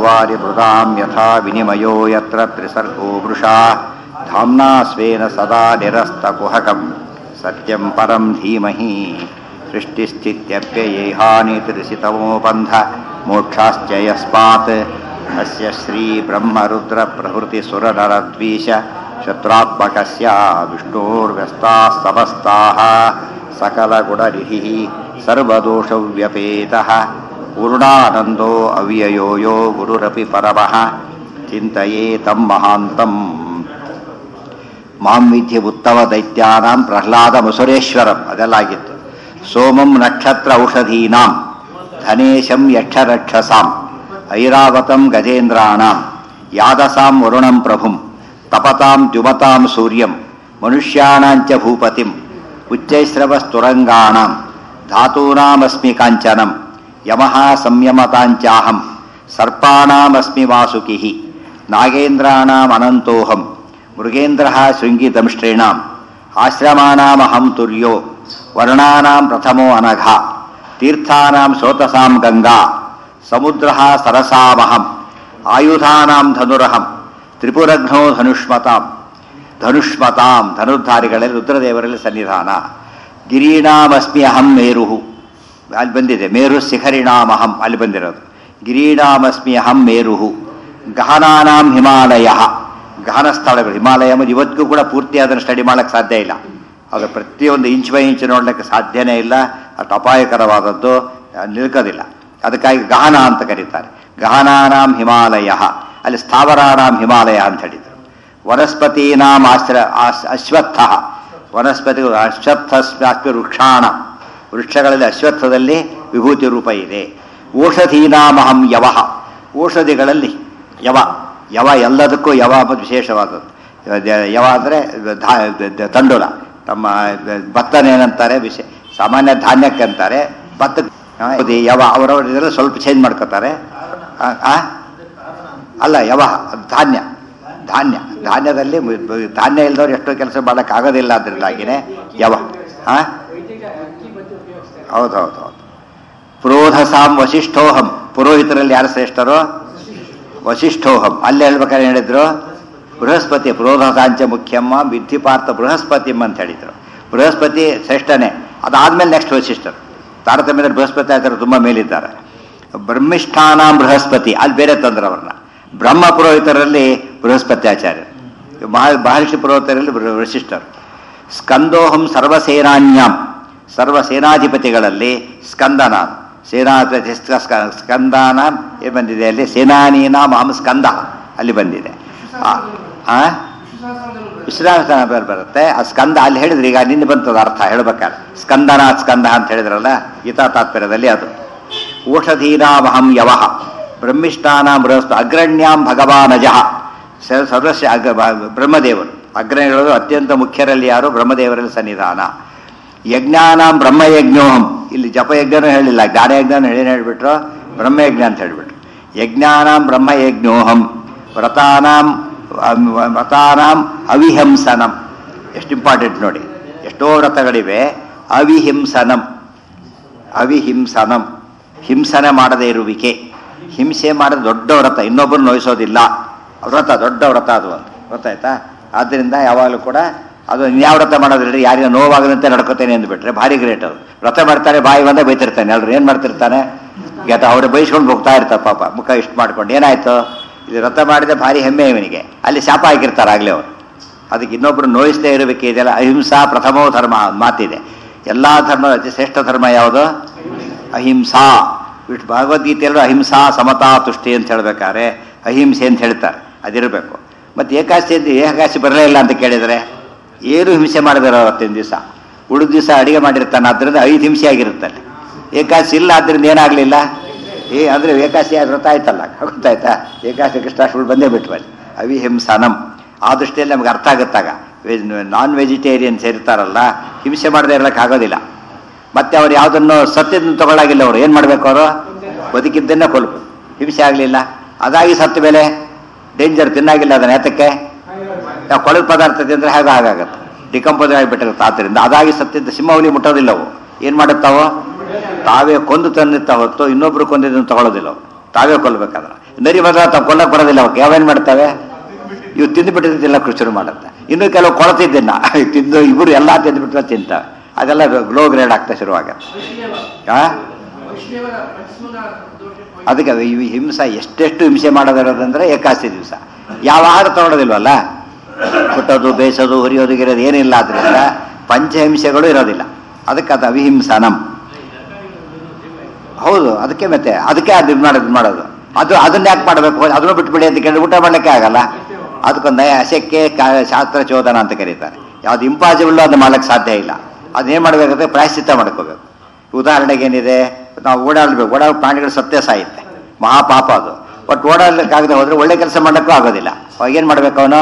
वारिमृदां यथा विनिमयो यत्र त्रिसर्गो वृषा धाम्ना स्वेन सदा निरस्तकुहकं सत्यं परं धीमहि सृष्टिस्थित्यप्ययेहानितिरिसितमो बन्ध मोक्षाश्च यस्मात् अस्य श्रीब्रह्मरुद्रप्रभृतिसुरनरद्वीष शत्रुत्मकस्य विष्णोर्व्यस्ताः समस्ताः सकलगुणरिहिः सर्वदोषव्यपेतः पूर्णानन्दो अव्ययो यो गुरुरपि परमः ಚಿಂತೆಯೇ ತಂ ಮಹಾಂತಂ ಮಾಂ ವಿಧಿ ಉತ್ತಮ ದೈತ್ಯಾನಾಂ ಪ್ರಹ್ಲಾದ ಮುಸುರೇಶ್ವರಂ ಅದೆಲ್ಲ ಆಗಿತ್ತು ಸೋಮಂ ನಕ್ಷತ್ರ ಔಷಧೀನಾಂ ಧನೇಶಂ ಯಕ್ಷರಕ್ಷಸಾಂ ಐರಾವತಂ ಗಜೇಂದ್ರಾಣಾಂ ಯಾದಸಾಂ ವರುಣಂ ಪ್ರಭುಂ ತಪತಾಂ ದ್ಯುಮತಾಂ ಸೂರ್ಯಂ ಮನುಷ್ಯಾಣಾಂಚ ಭೂಪತಿಂ ಉಚ್ಚೈಸ್ರವಸ್ತುರಂಗಾಣಾಂ ಧಾತೂನಾಮಸ್ಮಿ ಕಾಂಚನಂ ಯಮಃ ಸಂಯಮತಾಂಚಾಹಂ ಸರ್ಪಾಣಾಮಸ್ಮಿ ವಾಸುಕಿಃ ನಾಗೇಂದ್ರಾಣಾಮನಂತೋಹಂ ಮೃಗೇಂದ್ರಃ ಶೃಂಗಿದಂಷ್ಟ್ರೀಣಾಂ ಆಶ್ರಮಾನಾಮಹಂ ತುರ್ಯೋ ವರ್ಣಾನಾಂ ಪ್ರಥಮೋ ಅನಘ ತೀರ್ಥಾನಾಂ ಸ್ರೋತಸಾಂ ಗಂಗಾ ಸಮುದ್ರಃ ಸರಸಾಮಹಂ ಆಯುಧಾನಾಂ ಧನುರಹಂ ತ್ರಿಪುರಘ್ನೋ ಧನುಷ್ಮತಾಂ ಧನುಷ್ಮತಾಂ ಧನುರ್ಧಾರಿಗಳಲ್ಲಿ ರುದ್ರದೇವರಲ್ಲಿ ಸನ್ನಿಧಾನ ಗಿರೀಣಾಮಸ್ಮಿ ಅಹಂ ಮೇರುಹು ಅಲ್ಲಿ ಬಂದಿದೆ ಮೇರು ಶಿಖರಿಣಾಮಹಂ ಅಲ್ಲಿ ಬಂದಿರೋದು ಗಿರೀಣಾಮಸ್ಮಿ ಅಹಂ ಮೇರುಹು ಗಹನಾನಾಂ ಹಿಮಾಲಯ ಗಹನ ಸ್ಥಳಗಳು ಹಿಮಾಲಯ ಮತ್ತು ಇವತ್ತಿಗೂ ಕೂಡ ಪೂರ್ತಿ ಅದನ್ನು ಸ್ಟಡಿ ಮಾಡೋಕ್ಕೆ ಸಾಧ್ಯ ಇಲ್ಲ ಅದು ಪ್ರತಿಯೊಂದು ಇಂಚ್ ಬೈ ಇಂಚ್ ನೋಡಲಿಕ್ಕೆ ಸಾಧ್ಯನೇ ಇಲ್ಲ ಅಷ್ಟು ಅಪಾಯಕರವಾದದ್ದು ನಿಲ್ಕೋದಿಲ್ಲ ಅದಕ್ಕಾಗಿ ಗಹನ ಅಂತ ಕರೀತಾರೆ ಗಹನಾನಾಂ ಹಿಮಾಲಯ ಅಲ್ಲಿ ಸ್ಥಾವರಾಣಾಂ ಹಿಮಾಲಯ ಅಂತ ಹೇಳಿದರು ವನಸ್ಪತೀನಾಂ ಆಶ್ರ ಆಸ್ ಅಶ್ವತ್ಥ ವನಸ್ಪತಿ ಅಶ್ವತ್ಥಸ್ಮಾಸ್ಪಿ ವೃಕ್ಷಾಣ ವೃಕ್ಷಗಳಲ್ಲಿ ಅಶ್ವತ್ಥದಲ್ಲಿ ವಿಭೂತಿ ರೂಪ ಇದೆ ಓಷಧೀನಾಮಹಂ ಯವ ಔಷಧಿಗಳಲ್ಲಿ ಯವ ಯವ ಎಲ್ಲದಕ್ಕೂ ಯವ ಮತ್ತು ವಿಶೇಷವಾದದ್ದು ಯವ ಅಂದರೆ ತಂಡೂಲ ತಮ್ಮ ಭತ್ತನೇನಂತಾರೆ ವಿಶೇ ಸಾಮಾನ್ಯ ಧಾನ್ಯಕ್ಕೆ ಅಂತಾರೆ ಭತ್ತ ಯವ ಅವರವ್ರ ಇದೆಲ್ಲ ಸ್ವಲ್ಪ ಚೇಂಜ್ ಮಾಡ್ಕೋತಾರೆ ಅಲ್ಲ ಯವ ಧಾನ್ಯ ಧಾನ್ಯ ಧಾನ್ಯದಲ್ಲಿ ಧಾನ್ಯ ಇಲ್ದವ್ರು ಎಷ್ಟೋ ಕೆಲಸ ಮಾಡೋಕ್ಕೆ ಆಗೋದಿಲ್ಲ ಅದರಿಂದಾಗಿನೇ ಯವ ಹಾಂ ಹೌದು ಹೌದು ಹೌದು ಪುರೋಧಸಾಂ ವಸಿಷ್ಠೋಹಂ ಪುರೋಹಿತರಲ್ಲಿ ಯಾರು ಶ್ರೇಷ್ಠರೋ ವಸಿಷ್ಠೋಹಂ ಅಲ್ಲಿ ಹೇಳ್ಬೇಕಾದ್ರೆ ಹೇಳಿದ್ರು ಬೃಹಸ್ಪತಿ ಪುರೋಧಸಾಂಚ ಮುಖ್ಯಮ್ಮ ವಿದ್ಧಿಪಾರ್ಥ ಬೃಹಸ್ಪತಿಂ ಅಂತ ಹೇಳಿದರು ಬೃಹಸ್ಪತಿ ಶ್ರೇಷ್ಠನೇ ಅದಾದ್ಮೇಲೆ ನೆಕ್ಸ್ಟ್ ವಸಿಷ್ಠರು ತಾರತಮ್ಯದಲ್ಲಿ ಬೃಹಸ್ಪತಿ ಆಚಾರ್ಯ ತುಂಬ ಮೇಲಿದ್ದಾರೆ ಬ್ರಹ್ಮಿಷ್ಠಾನಾಂ ಬೃಹಸ್ಪತಿ ಅಲ್ಲಿ ಬೇರೆ ತಂದ್ರೆ ಅವ್ರನ್ನ ಬ್ರಹ್ಮ ಪುರೋಹಿತರಲ್ಲಿ ಬೃಹಸ್ಪತಿ ಆಚಾರ್ಯ ಮಹಾ ಮಹರ್ಷಿ ಪುರೋಹಿತರಲ್ಲಿ ವಸಿಷ್ಠರು ಸ್ಕಂದೋಹಂ ಸರ್ವಸೇನಾನ್ಯಾಂ ಸರ್ವ ಸೇನಾಧಿಪತಿಗಳಲ್ಲಿ ಸ್ಕಂದನ ಸೇನಾಧಿಪತಿ ಸ್ಕಂದಾನ ಏನು ಬಂದಿದೆ ಅಲ್ಲಿ ಸೇನಾನೀನಾಂ ಅಹಂ ಸ್ಕಂದ ಅಲ್ಲಿ ಬಂದಿದೆ ವಿಶ್ರಾಮ ಬೇರೆ ಬರುತ್ತೆ ಆ ಸ್ಕಂದ ಅಲ್ಲಿ ಹೇಳಿದ್ರೆ ಈಗ ನಿನ್ನೆ ಬಂತದ ಅರ್ಥ ಹೇಳ್ಬೇಕಾದ್ರೆ ಸ್ಕಂದನಾಥ್ ಸ್ಕಂದ ಅಂತ ಹೇಳಿದ್ರಲ್ಲ ಗೀತಾ ತಾತ್ಪರ್ಯದಲ್ಲಿ ಅದು ಓಷಧೀನಾಮಹಂ ಯವಃ ಬ್ರಹ್ಮಿಷ್ಠಾನಾಂ ಬೃಹಸ್ಪ ಅಗ್ರಣ್ಯಾಂ ಭಗವಾನಜಃ ಸರ್ವಸ್ಯ ಅಗ್ರ ಬ್ರಹ್ಮದೇವರು ಅಗ್ರಣಿಗಳು ಅತ್ಯಂತ ಮುಖ್ಯರಲ್ಲಿ ಯಾರು ಬ್ರಹ್ಮದೇವರಲ್ಲಿ ಸನ್ನಿಧಾನ ಯಜ್ಞಾನಾಂ ಬ್ರಹ್ಮಯಜ್ಞೋಹಂ ಇಲ್ಲಿ ಜಪಯಜ್ಞನೂ ಹೇಳಿಲ್ಲ ಜ್ಞಾನಯಜ್ಞನೂ ಹೇಳಿ ಹೇಳಿಬಿಟ್ರು ಬ್ರಹ್ಮಯಜ್ಞ ಅಂತ ಹೇಳಿಬಿಟ್ರು ಯಜ್ಞಾನಾಂ ಬ್ರಹ್ಮಯಜ್ಞೋಹಂ ವ್ರತಾನಾಂ ವ್ರತಾನಾಂ ಅವಿಹಿಂಸನಂ ಎಷ್ಟು ಇಂಪಾರ್ಟೆಂಟ್ ನೋಡಿ ಎಷ್ಟೋ ವ್ರತಗಳಿವೆ ಅವಿಹಿಂಸನಂ ಅವಿಹಿಂಸನಂ ಹಿಂಸನೆ ಮಾಡದೇ ಇರುವಿಕೆ ಹಿಂಸೆ ಮಾಡಿದ ದೊಡ್ಡ ವ್ರತ ಇನ್ನೊಬ್ಬರು ನೋಯಿಸೋದಿಲ್ಲ ವ್ರತ ದೊಡ್ಡ ವ್ರತ ಅದು ಅಂತ ಗೊತ್ತಾಯ್ತಾ ಆದ್ದರಿಂದ ಯಾವಾಗಲೂ ಕೂಡ ಅದು ಯಾವ ವ್ರತ ಮಾಡೋದಿಲ್ಲ ಯಾರಿಗ ನೋವಾಗದಂತೆ ನಡ್ಕೋತೇನೆ ಅಂದ್ಬಿಟ್ರೆ ಭಾರಿ ಗ್ರೇಟ್ ಅದು ವ್ರತ ಮಾಡ್ತಾರೆ ಬಾಯಿ ಬಂದೇ ಬೈತಿರ್ತಾನೆ ಎಲ್ಲರೂ ಏನು ಮಾಡ್ತಿರ್ತಾನೆ ಗತ ಅವ್ರು ಬೈಸ್ಕೊಂಡು ಹೋಗ್ತಾ ಇರ್ತಾರೆ ಪಾಪ ಮುಖ ಇಷ್ಟು ಮಾಡ್ಕೊಂಡು ಏನಾಯ್ತು ಇದು ವ್ರತ ಮಾಡಿದ್ರೆ ಭಾರಿ ಹೆಮ್ಮೆ ಇವನಿಗೆ ಅಲ್ಲಿ ಶಾಪ ಹಾಕಿರ್ತಾರೆ ಆಗಲೇ ಅವರು ಅದಕ್ಕೆ ಇನ್ನೊಬ್ರು ನೋಯಿಸದೇ ಇರಬೇಕು ಇದೆಲ್ಲ ಅಹಿಂಸಾ ಪ್ರಥಮೋ ಧರ್ಮ ಮಾತಿದೆ ಎಲ್ಲ ಧರ್ಮ ಅತಿ ಶ್ರೇಷ್ಠ ಧರ್ಮ ಯಾವುದು ಅಹಿಂಸಾ ಬಿಟ್ಟು ಭಗವದ್ಗೀತೆಯಲ್ಲೂ ಅಹಿಂಸಾ ಸಮತಾ ತುಷ್ಟಿ ಅಂತ ಹೇಳ್ಬೇಕಾದ್ರೆ ಅಹಿಂಸೆ ಅಂತ ಹೇಳ್ತಾರೆ ಅದಿರಬೇಕು ಮತ್ತು ಏಕಾಶಿ ಅಂತ ಏಕಾಶಿ ಬರಲೇ ಇಲ್ಲ ಅಂತ ಕೇಳಿದರೆ ಏನು ಹಿಂಸೆ ಮಾಡಿದಾರೆ ಅವತ್ತಿನ ದಿವಸ ಉಳಿದ ದಿವಸ ಅಡುಗೆ ಮಾಡಿರ್ತಾನೆ ಆದ್ದರಿಂದ ಐದು ಹಿಂಸೆ ಆಗಿರುತ್ತಲ್ಲಿ ಏಕಾಶಿ ಇಲ್ಲ ಆದ್ದರಿಂದ ಏನಾಗಲಿಲ್ಲ ಏ ಅಂದರೆ ಏಕಾಶಿ ವ್ರತ ಆಯ್ತಲ್ಲ ಗೊತ್ತಾಯ್ತಾ ಏಕಾಶಿ ಕೃಷ್ಣಾಷ್ಟಗಳು ಬಂದೇ ಬಿಟ್ವಲ್ಲಿ ಅವಿಹಿಂಸನಂ ಆ ದೃಷ್ಟಿಯಲ್ಲಿ ನಮ್ಗೆ ಅರ್ಥ ಆಗುತ್ತಾಗ ವೆಜ್ ನಾನ್ ವೆಜಿಟೇರಿಯನ್ಸ್ ಇರ್ತಾರಲ್ಲ ಹಿಂಸೆ ಮಾಡದೇ ಇರೋಕ್ಕೆ ಆಗೋದಿಲ್ಲ ಮತ್ತೆ ಅವ್ರು ಯಾವುದನ್ನು ಸತ್ಯದನ್ನು ತಗೊಳ್ಳಾಗಿಲ್ಲ ಅವರು ಏನು ಮಾಡಬೇಕು ಅವರು ಬದುಕಿದ್ದನ್ನೇ ಕೊಲ್ಬೇಕು ಹಿಂಸೆ ಆಗಲಿಲ್ಲ ಅದಾಗಿ ಸತ್ತ ಮೇಲೆ ಡೇಂಜರ್ ತಿನ್ನಾಗಿಲ್ಲ ಅದನ್ನ ಏತಕ್ಕೆ ನಾವು ಕೊಳದ ಪದಾರ್ಥ ತಿಂದರೆ ಹೇಗೆ ಹಾಗಾಗತ್ತೆ ಡಿಕಂಪೋಸ್ ಆಗಿಬಿಟ್ಟಿರುತ್ತೆ ಆದ್ದರಿಂದ ಅದಾಗಿ ಸತ್ತಿದ್ದ ಸಿಂಹವಲಿ ಮುಟ್ಟೋದಿಲ್ಲ ಅವು ಏನು ಮಾಡುತ್ತಾವೋ ತಾವೇ ಕೊಂದು ತಂದಿರ್ತಾ ಹೊತ್ತು ಇನ್ನೊಬ್ರು ಕೊಂದಿದ್ದನ್ನು ತಗೊಳ್ಳೋದಿಲ್ಲ ಅವು ತಾವೇ ಕೊಲ್ಬೇಕಾದ್ರೆ ನರಿ ಮಾತ್ರ ತಾವು ಕೊಲ್ಲಕ್ಕೆ ಬರೋದಿಲ್ಲ ಅವಕ್ಕೆ ಯಾವೇನು ಮಾಡ್ತವೆ ಇವು ತಿಂದುಬಿಟ್ಟಿದ್ದೆಲ್ಲ ಶುರು ಮಾಡುತ್ತೆ ಇನ್ನು ಕೆಲವು ಕೊಳತಿದ್ದನ್ನ ತಿಂದು ಇಬ್ಬರು ಎಲ್ಲ ತಿಂದುಬಿಟ್ಟು ತಿಂತವೆ ಅದೆಲ್ಲ ಗ್ಲೋ ಗ್ರೇಡ್ ಆಗ್ತಾ ಶುರುವಾಗತ್ತೆ ಆ ಅದಕ್ಕೆ ಈ ಹಿಂಸೆ ಎಷ್ಟೆಷ್ಟು ಹಿಂಸೆ ಮಾಡೋದಿರೋದಂದ್ರೆ ಏಕಾಸ್ತಿ ದಿವಸ ಯಾವ ಆಹಾರ ತಗೊಳ್ಳೋದಿಲ್ವಲ್ಲ ಕುಟ್ಟೋದು ಬೇಯಿಸೋದು ಹುರಿಯೋದು ಗಿರೋದು ಏನಿಲ್ಲ ಆದ್ರಿಂದ ಪಂಚಹಿಂಸೆಗಳು ಇರೋದಿಲ್ಲ ಅದಕ್ಕೆ ಅದು ಅವಿಹಿಂಸನಂ ಹೌದು ಅದಕ್ಕೆ ಮತ್ತೆ ಅದಕ್ಕೆ ಅದು ಇದು ಮಾಡೋದು ಮಾಡೋದು ಅದು ಅದನ್ನ ಯಾಕೆ ಮಾಡಬೇಕು ಅದನ್ನು ಬಿಟ್ಬಿಡಿ ಅಂತ ಕೇಳಿ ಊಟ ಮಾಡ್ಲಿಕ್ಕೆ ಆಗಲ್ಲ ಅದಕ್ಕೊಂದು ಅಸಕ್ಕೆ ಶಾಸ್ತ್ರ ಚೋದನ ಅಂತ ಕರೀತಾರೆ ಯಾವ್ದು ಇಂಪಾಸಿಬಲ್ ಅದು ಮಾಡ್ಲಿಕ್ಕೆ ಸಾಧ್ಯ ಇಲ್ಲ ಅದೇನು ಮಾಡಬೇಕಂದ್ರೆ ಪ್ರಾಯಶ್ಚಿತ್ತ ಮಾಡ್ಕೋಬೇಕು ಉದಾಹರಣೆಗೆ ಏನಿದೆ ನಾವು ಓಡಾಡಬೇಕು ಓಡಾಡೋ ಪ್ರಾಣಿಗಳು ಸತ್ಯ ಸಾಯುತ್ತೆ ಮಹಾಪಾಪ ಅದು ಬಟ್ ಓಡಾಡ್ಲಿಕ್ಕಾಗದೆ ಹೋದ್ರೆ ಒಳ್ಳೆ ಕೆಲಸ ಮಾಡೋಕ್ಕೂ ಆಗೋದಿಲ್ಲ ಅವಾಗ ಏನು ಮಾಡ್ಬೇಕು ಅವನು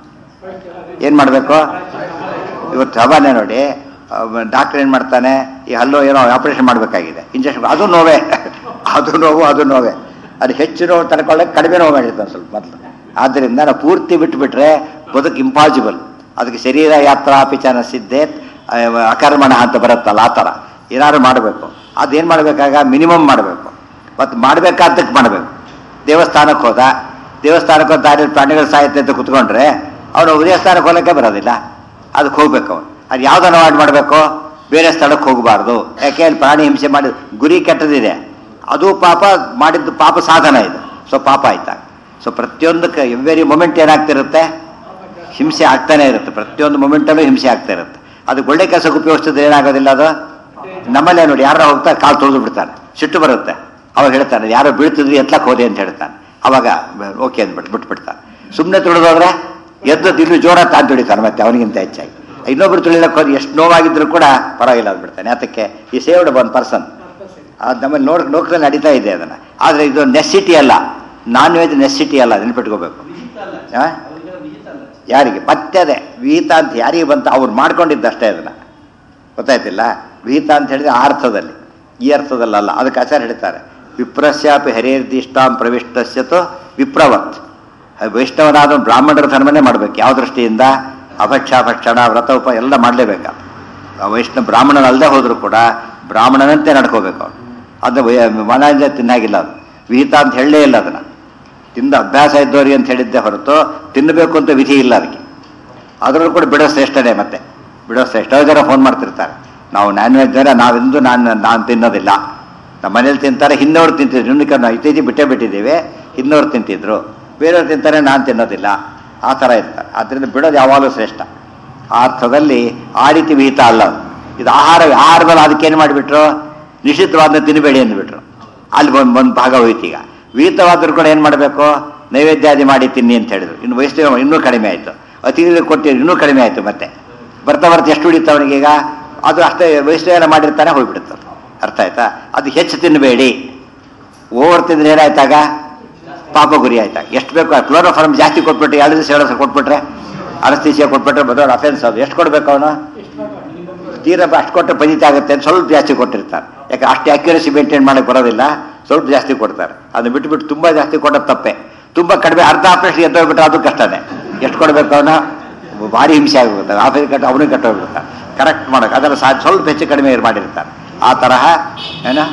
ಏನು ಮಾಡಬೇಕು ಇವತ್ತು ಹವಾನೆ ನೋಡಿ ಡಾಕ್ಟರ್ ಏನು ಮಾಡ್ತಾನೆ ಈ ಹಲ್ಲು ಏನೋ ಆಪರೇಷನ್ ಮಾಡಬೇಕಾಗಿದೆ ಇಂಜೆಕ್ಷನ್ ಅದು ನೋವೇ ಅದು ನೋವು ಅದು ನೋವೇ ಅದು ಹೆಚ್ಚು ನೋವು ತಡ್ಕೊಳ್ಳೋಕೆ ಕಡಿಮೆ ನೋವು ಮಾಡಿರ್ತಾನೆ ಸ್ವಲ್ಪ ಮೊದಲು ಆದ್ದರಿಂದ ನಾವು ಪೂರ್ತಿ ಬಿಟ್ಬಿಟ್ರೆ ಬದುಕು ಇಂಪಾಸಿಬಲ್ ಅದಕ್ಕೆ ಶರೀರ ಯಾತ್ರಾ ಪಿಚಾನ ಸಿದ್ಧೆ ಅಕರ್ಮಣ ಅಂತ ಬರುತ್ತಲ್ಲ ಆ ಥರ ಏನಾದ್ರು ಮಾಡಬೇಕು ಅದೇನು ಮಾಡಬೇಕಾಗ ಮಿನಿಮಮ್ ಮಾಡಬೇಕು ಮತ್ತು ಮಾಡಬೇಕಾದ್ದಕ್ಕೆ ಮಾಡಬೇಕು ದೇವಸ್ಥಾನಕ್ಕೆ ಹೋದ ದೇವಸ್ಥಾನಕ್ಕೆ ಹೋದ ದಾರಿಯಲ್ಲಿ ಪ್ರಾಣಿಗಳು ಸಾಯುತ್ತೆ ಅಂತ ಕುತ್ಕೊಂಡ್ರೆ ಅವನು ದೇವಸ್ಥಾನಕ್ಕೆ ಹೋಗಲಿಕ್ಕೆ ಬರೋದಿಲ್ಲ ಅದಕ್ಕೆ ಹೋಗ್ಬೇಕು ಅವನು ಅದು ಯಾವ್ದನ್ನು ಅವಾಯ್ಡ್ ಮಾಡಬೇಕು ಬೇರೆ ಸ್ಥಳಕ್ಕೆ ಹೋಗಬಾರ್ದು ಯಾಕೆ ಅಲ್ಲಿ ಪ್ರಾಣಿ ಹಿಂಸೆ ಮಾಡಿ ಗುರಿ ಕೆಟ್ಟದಿದೆ ಅದು ಪಾಪ ಮಾಡಿದ್ದು ಪಾಪ ಸಾಧನ ಇದು ಸೊ ಪಾಪ ಆಯ್ತಾ ಸೊ ಪ್ರತಿಯೊಂದಕ್ಕೆ ಎವ್ರಿ ಮೊಮೆಂಟ್ ಏನಾಗ್ತಿರುತ್ತೆ ಹಿಂಸೆ ಆಗ್ತಾನೆ ಇರುತ್ತೆ ಪ್ರತಿಯೊಂದು ಮೊಮೆಂಟಲ್ಲೂ ಹಿಂಸೆ ಆಗ್ತಾ ಇರುತ್ತೆ ಅದಕ್ಕೆ ಒಳ್ಳೆ ಕೆಲಸಕ್ಕೆ ಉಪಯೋಗಿಸಿದ್ರೆ ಏನಾಗೋದಿಲ್ಲ ಅದು ನಮ್ಮಲ್ಲೇ ನೋಡಿ ಯಾರೋ ಹೋಗ್ತಾರೆ ಕಾಲು ತೊಳೆದು ಬಿಡ್ತಾನೆ ಸಿಟ್ಟು ಬರುತ್ತೆ ಅವಾಗ ಹೇಳ್ತಾನೆ ಯಾರೋ ಬೀಳ್ತಿದ್ರಿ ಎತ್ಲಕ್ಕೆ ಹೋದೆ ಅಂತ ಹೇಳ್ತಾನೆ ಅವಾಗ ಓಕೆ ಅಂದ್ಬಿಟ್ಟು ಬಿಟ್ಬಿಡ್ತಾನೆ ಸುಮ್ಮನೆ ತುಳಿದೋದ್ರೆ ಎದ್ದು ಇಲ್ಲೂ ಜೋರ ತಾನು ತುಳಿತಾನೆ ಮತ್ತೆ ಅವನಿಗಿಂತ ಹೆಚ್ಚಾಗಿ ಇನ್ನೊಬ್ರು ತುಳಿಲಕ್ಕೆ ಹೋದ್ರೆ ಎಷ್ಟು ನೋವಾಗಿದ್ರು ಕೂಡ ಪರವಾಗಿಲ್ಲ ಅಂದ್ಬಿಡ್ತಾನೆ ಅದಕ್ಕೆ ಈ ಸೇವ್ಡ್ ಒನ್ ಪರ್ಸನ್ ಅದು ನಮ್ಮಲ್ಲಿ ನೋಡ್ ಲೋಕದಲ್ಲಿ ನಡೀತಾ ಇದೆ ಅದನ್ನು ಆದರೆ ಇದು ನೆಸಿಟಿ ಅಲ್ಲ ನಾನ್ ವೆಜ್ ನೆಸಿಟಿ ಅಲ್ಲ ನೆನ್ಪಿಟ್ಕೋಬೇಕು ಆ? ಯಾರಿಗೆ ಮತ್ತೆ ಅದೇ ವಿಹಿತ ಅಂತ ಯಾರಿಗೆ ಬಂತ ಅವ್ರು ಮಾಡ್ಕೊಂಡಿದ್ದಷ್ಟೇ ಅದನ್ನ ಗೊತ್ತಾಯ್ತಿಲ್ಲ ವಿಹಿತ ಅಂತ ಹೇಳಿದ್ರೆ ಆ ಅರ್ಥದಲ್ಲಿ ಈ ಅರ್ಥದಲ್ಲಲ್ಲ ಅದಕ್ಕೆ ಆಚಾರ್ಯ ಹೇಳ್ತಾರೆ ವಿಪ್ರಸ್ಯಾಪಿ ಹರೇರ್ದಿಷ್ಟಾಂ ಪ್ರವಿಷ್ಟಸ್ಯತು ವಿಪ್ರವತ್ ವೈಷ್ಣವನಾದ ಬ್ರಾಹ್ಮಣರ ಧರ್ಮನೇ ಮಾಡ್ಬೇಕು ಯಾವ ದೃಷ್ಟಿಯಿಂದ ಅಭಕ್ಷ ಭಕ್ಷಣ ವ್ರತ ಉಪ ಎಲ್ಲ ಮಾಡಲೇಬೇಕು ಆ ವೈಷ್ಣವ ಬ್ರಾಹ್ಮಣನಲ್ಲದೆ ಹೋದ್ರು ಕೂಡ ಬ್ರಾಹ್ಮಣನಂತೆ ನಡ್ಕೋಬೇಕು ಅವನು ಅದು ಮನೆಯಿಂದ ತಿನ್ನಾಗಿಲ್ಲ ಅದು ವಿಹಿತ ಅಂತ ಹೇಳಲೇ ಇಲ್ಲ ಅದನ್ನು ತಿಂದ ಅಭ್ಯಾಸ ಇದ್ದವ್ರಿಗೆ ಅಂತ ಹೇಳಿದ್ದೆ ಹೊರತು ತಿನ್ನಬೇಕು ಅಂತ ವಿಧಿ ಇಲ್ಲ ಅದಕ್ಕೆ ಅದರಲ್ಲೂ ಕೂಡ ಬಿಡೋ ಶ್ರೇಷ್ಠನೇ ಮತ್ತೆ ಬಿಡೋ ಶ್ರೇಷ್ಠ ಎಷ್ಟೋ ಜನ ಫೋನ್ ಮಾಡ್ತಿರ್ತಾರೆ ನಾವು ನಾನ್ ವೆಜ್ ಜನ ನಾವೆಂದು ನಾನು ನಾನು ತಿನ್ನೋದಿಲ್ಲ ನಮ್ಮ ಮನೇಲಿ ತಿಂತಾರೆ ಹಿಂದವ್ರು ತಿಂತಿದ್ರು ಇನ್ನೂ ನಾವು ಇತ್ತೀಚೆಗೆ ಬಿಟ್ಟೇ ಬಿಟ್ಟಿದ್ದೀವಿ ಹಿಂದವ್ರು ತಿಂತಿದ್ರು ಬೇರೆಯವ್ರು ತಿಂತಾರೆ ನಾನು ತಿನ್ನೋದಿಲ್ಲ ಆ ಥರ ಇರ್ತಾರೆ ಆದ್ದರಿಂದ ಬಿಡೋದು ಯಾವಾಗಲೂ ಶ್ರೇಷ್ಠ ಆ ಅರ್ಥದಲ್ಲಿ ಆ ರೀತಿ ವಿಹಿತ ಅಲ್ಲ ಅದು. ಇದು ಆಹಾರ ಆಹಾರ ಮೇಲೆ ಅದಕ್ಕೇನು ಮಾಡಿಬಿಟ್ರು ನಿಷಿದ್ಧವಾದ ತಿನ್ನಬೇಡಿ ಅಂದ್ಬಿಟ್ರು ಅಲ್ಲಿ ಒಂದು ಒಂದು ಭಾಗ ಹೋಯ್ತು ಈಗ ವಿಹಿತವಾದರೂ ಕೂಡ ಏನು ಮಾಡಬೇಕು ನೈವೇದ್ಯಾದಿ ಮಾಡಿ ತಿನ್ನಿ ಅಂತ ಹೇಳಿದ್ರು ಇನ್ನು ವೈಷ್ಣವ ಇನ್ನೂ ಕಡಿಮೆ ಆಯಿತು ಅತಿಥಿಗಳಿಗೆ ಕೊಟ್ಟಿದ್ರು ಇನ್ನೂ ಕಡಿಮೆ ಆಯಿತು ಮತ್ತೆ ಬರ್ತಾ ಬರ್ತಾ ಎಷ್ಟು ಉಳಿತು ಅವನಿಗೆ ಈಗ ಅದು ಅಷ್ಟೇ ವೈಷ್ಣವನ ಮಾಡಿರ್ತಾನೆ ಹೋಗ್ಬಿಡುತ್ತೆ ಅದು. ಅರ್ಥ ಆಯ್ತಾ ಅದು ಹೆಚ್ಚು ತಿನ್ನಬೇಡಿ ಓವರ್ ತಿಂದ್ರೆ ಏನಾಯ್ತಾಗ ಪಾಪ ಗುರಿ ಆಯ್ತಾ ಎಷ್ಟು ಬೇಕು ಕ್ಲೋರೋಫಾರ್ಮ್ ಜಾಸ್ತಿ ಕೊಟ್ಬಿಟ್ರೆ ಎರಡು ದಿವಸ ಎರಡು ದಿವಸ ಕೊಟ್ಬಿಟ್ರೆ ಅನಸ್ತೀಸಿಯಾ ಕೊಟ್ಬಿಟ್ರೆ ಬದಲು ಅಫೆನ್ಸ್ ಅದು ಎಷ್ಟು ಕೊಡ್ಬೇಕು ಅವನು ತೀರ ಅಷ್ಟು ಕೊಟ್ಟರೆ ಪಂಜಿತ ಆಗುತ್ತೆ ಅಂತ ಸ್ವಲ್ಪ ಜಾಸ್ತಿ ಕೊಟ್ಟಿರ್ತಾರೆ ಯಾಕೆ ಅಷ್ಟು ಅಕ್ಯುರಸಿ ಮೇಂಟೈನ್ ಮಾಡಕ್ಕೆ ಬರೋದಿಲ್ಲ ಸ್ವಲ್ಪ ಜಾಸ್ತಿ ಕೊಡ್ತಾರೆ ಅದನ್ನ ಬಿಟ್ಬಿಟ್ಟು ತುಂಬ ಜಾಸ್ತಿ ಕೊಡೋದು ತಪ್ಪೆ ತುಂಬ ಕಡಿಮೆ ಅರ್ಧ ಆಪರೇಷನ್ ಎದ್ದೋಗ್ಬಿಟ್ರೆ ಅದು ಕಷ್ಟನೇ ಎಷ್ಟು ಕೊಡಬೇಕು ಅವನು ಭಾರಿ ಹಿಂಸೆ ಆಗಿಬಿಡ್ತಾರೆ ಆಫೀಸ್ ಕಟ್ಟ ಅವನಿಗೆ ಕಟ್ಟೋಗ್ಬಿಡ್ತಾರೆ ಕರೆಕ್ಟ್ ಮಾಡೋಕೆ ಅದರ ಸಾ ಸ್ವಲ್ಪ ಹೆಚ್ಚು ಕಡಿಮೆ ಇರ್ ಮಾಡಿರ್ತಾರೆ ಆ ತರಹ ಏನ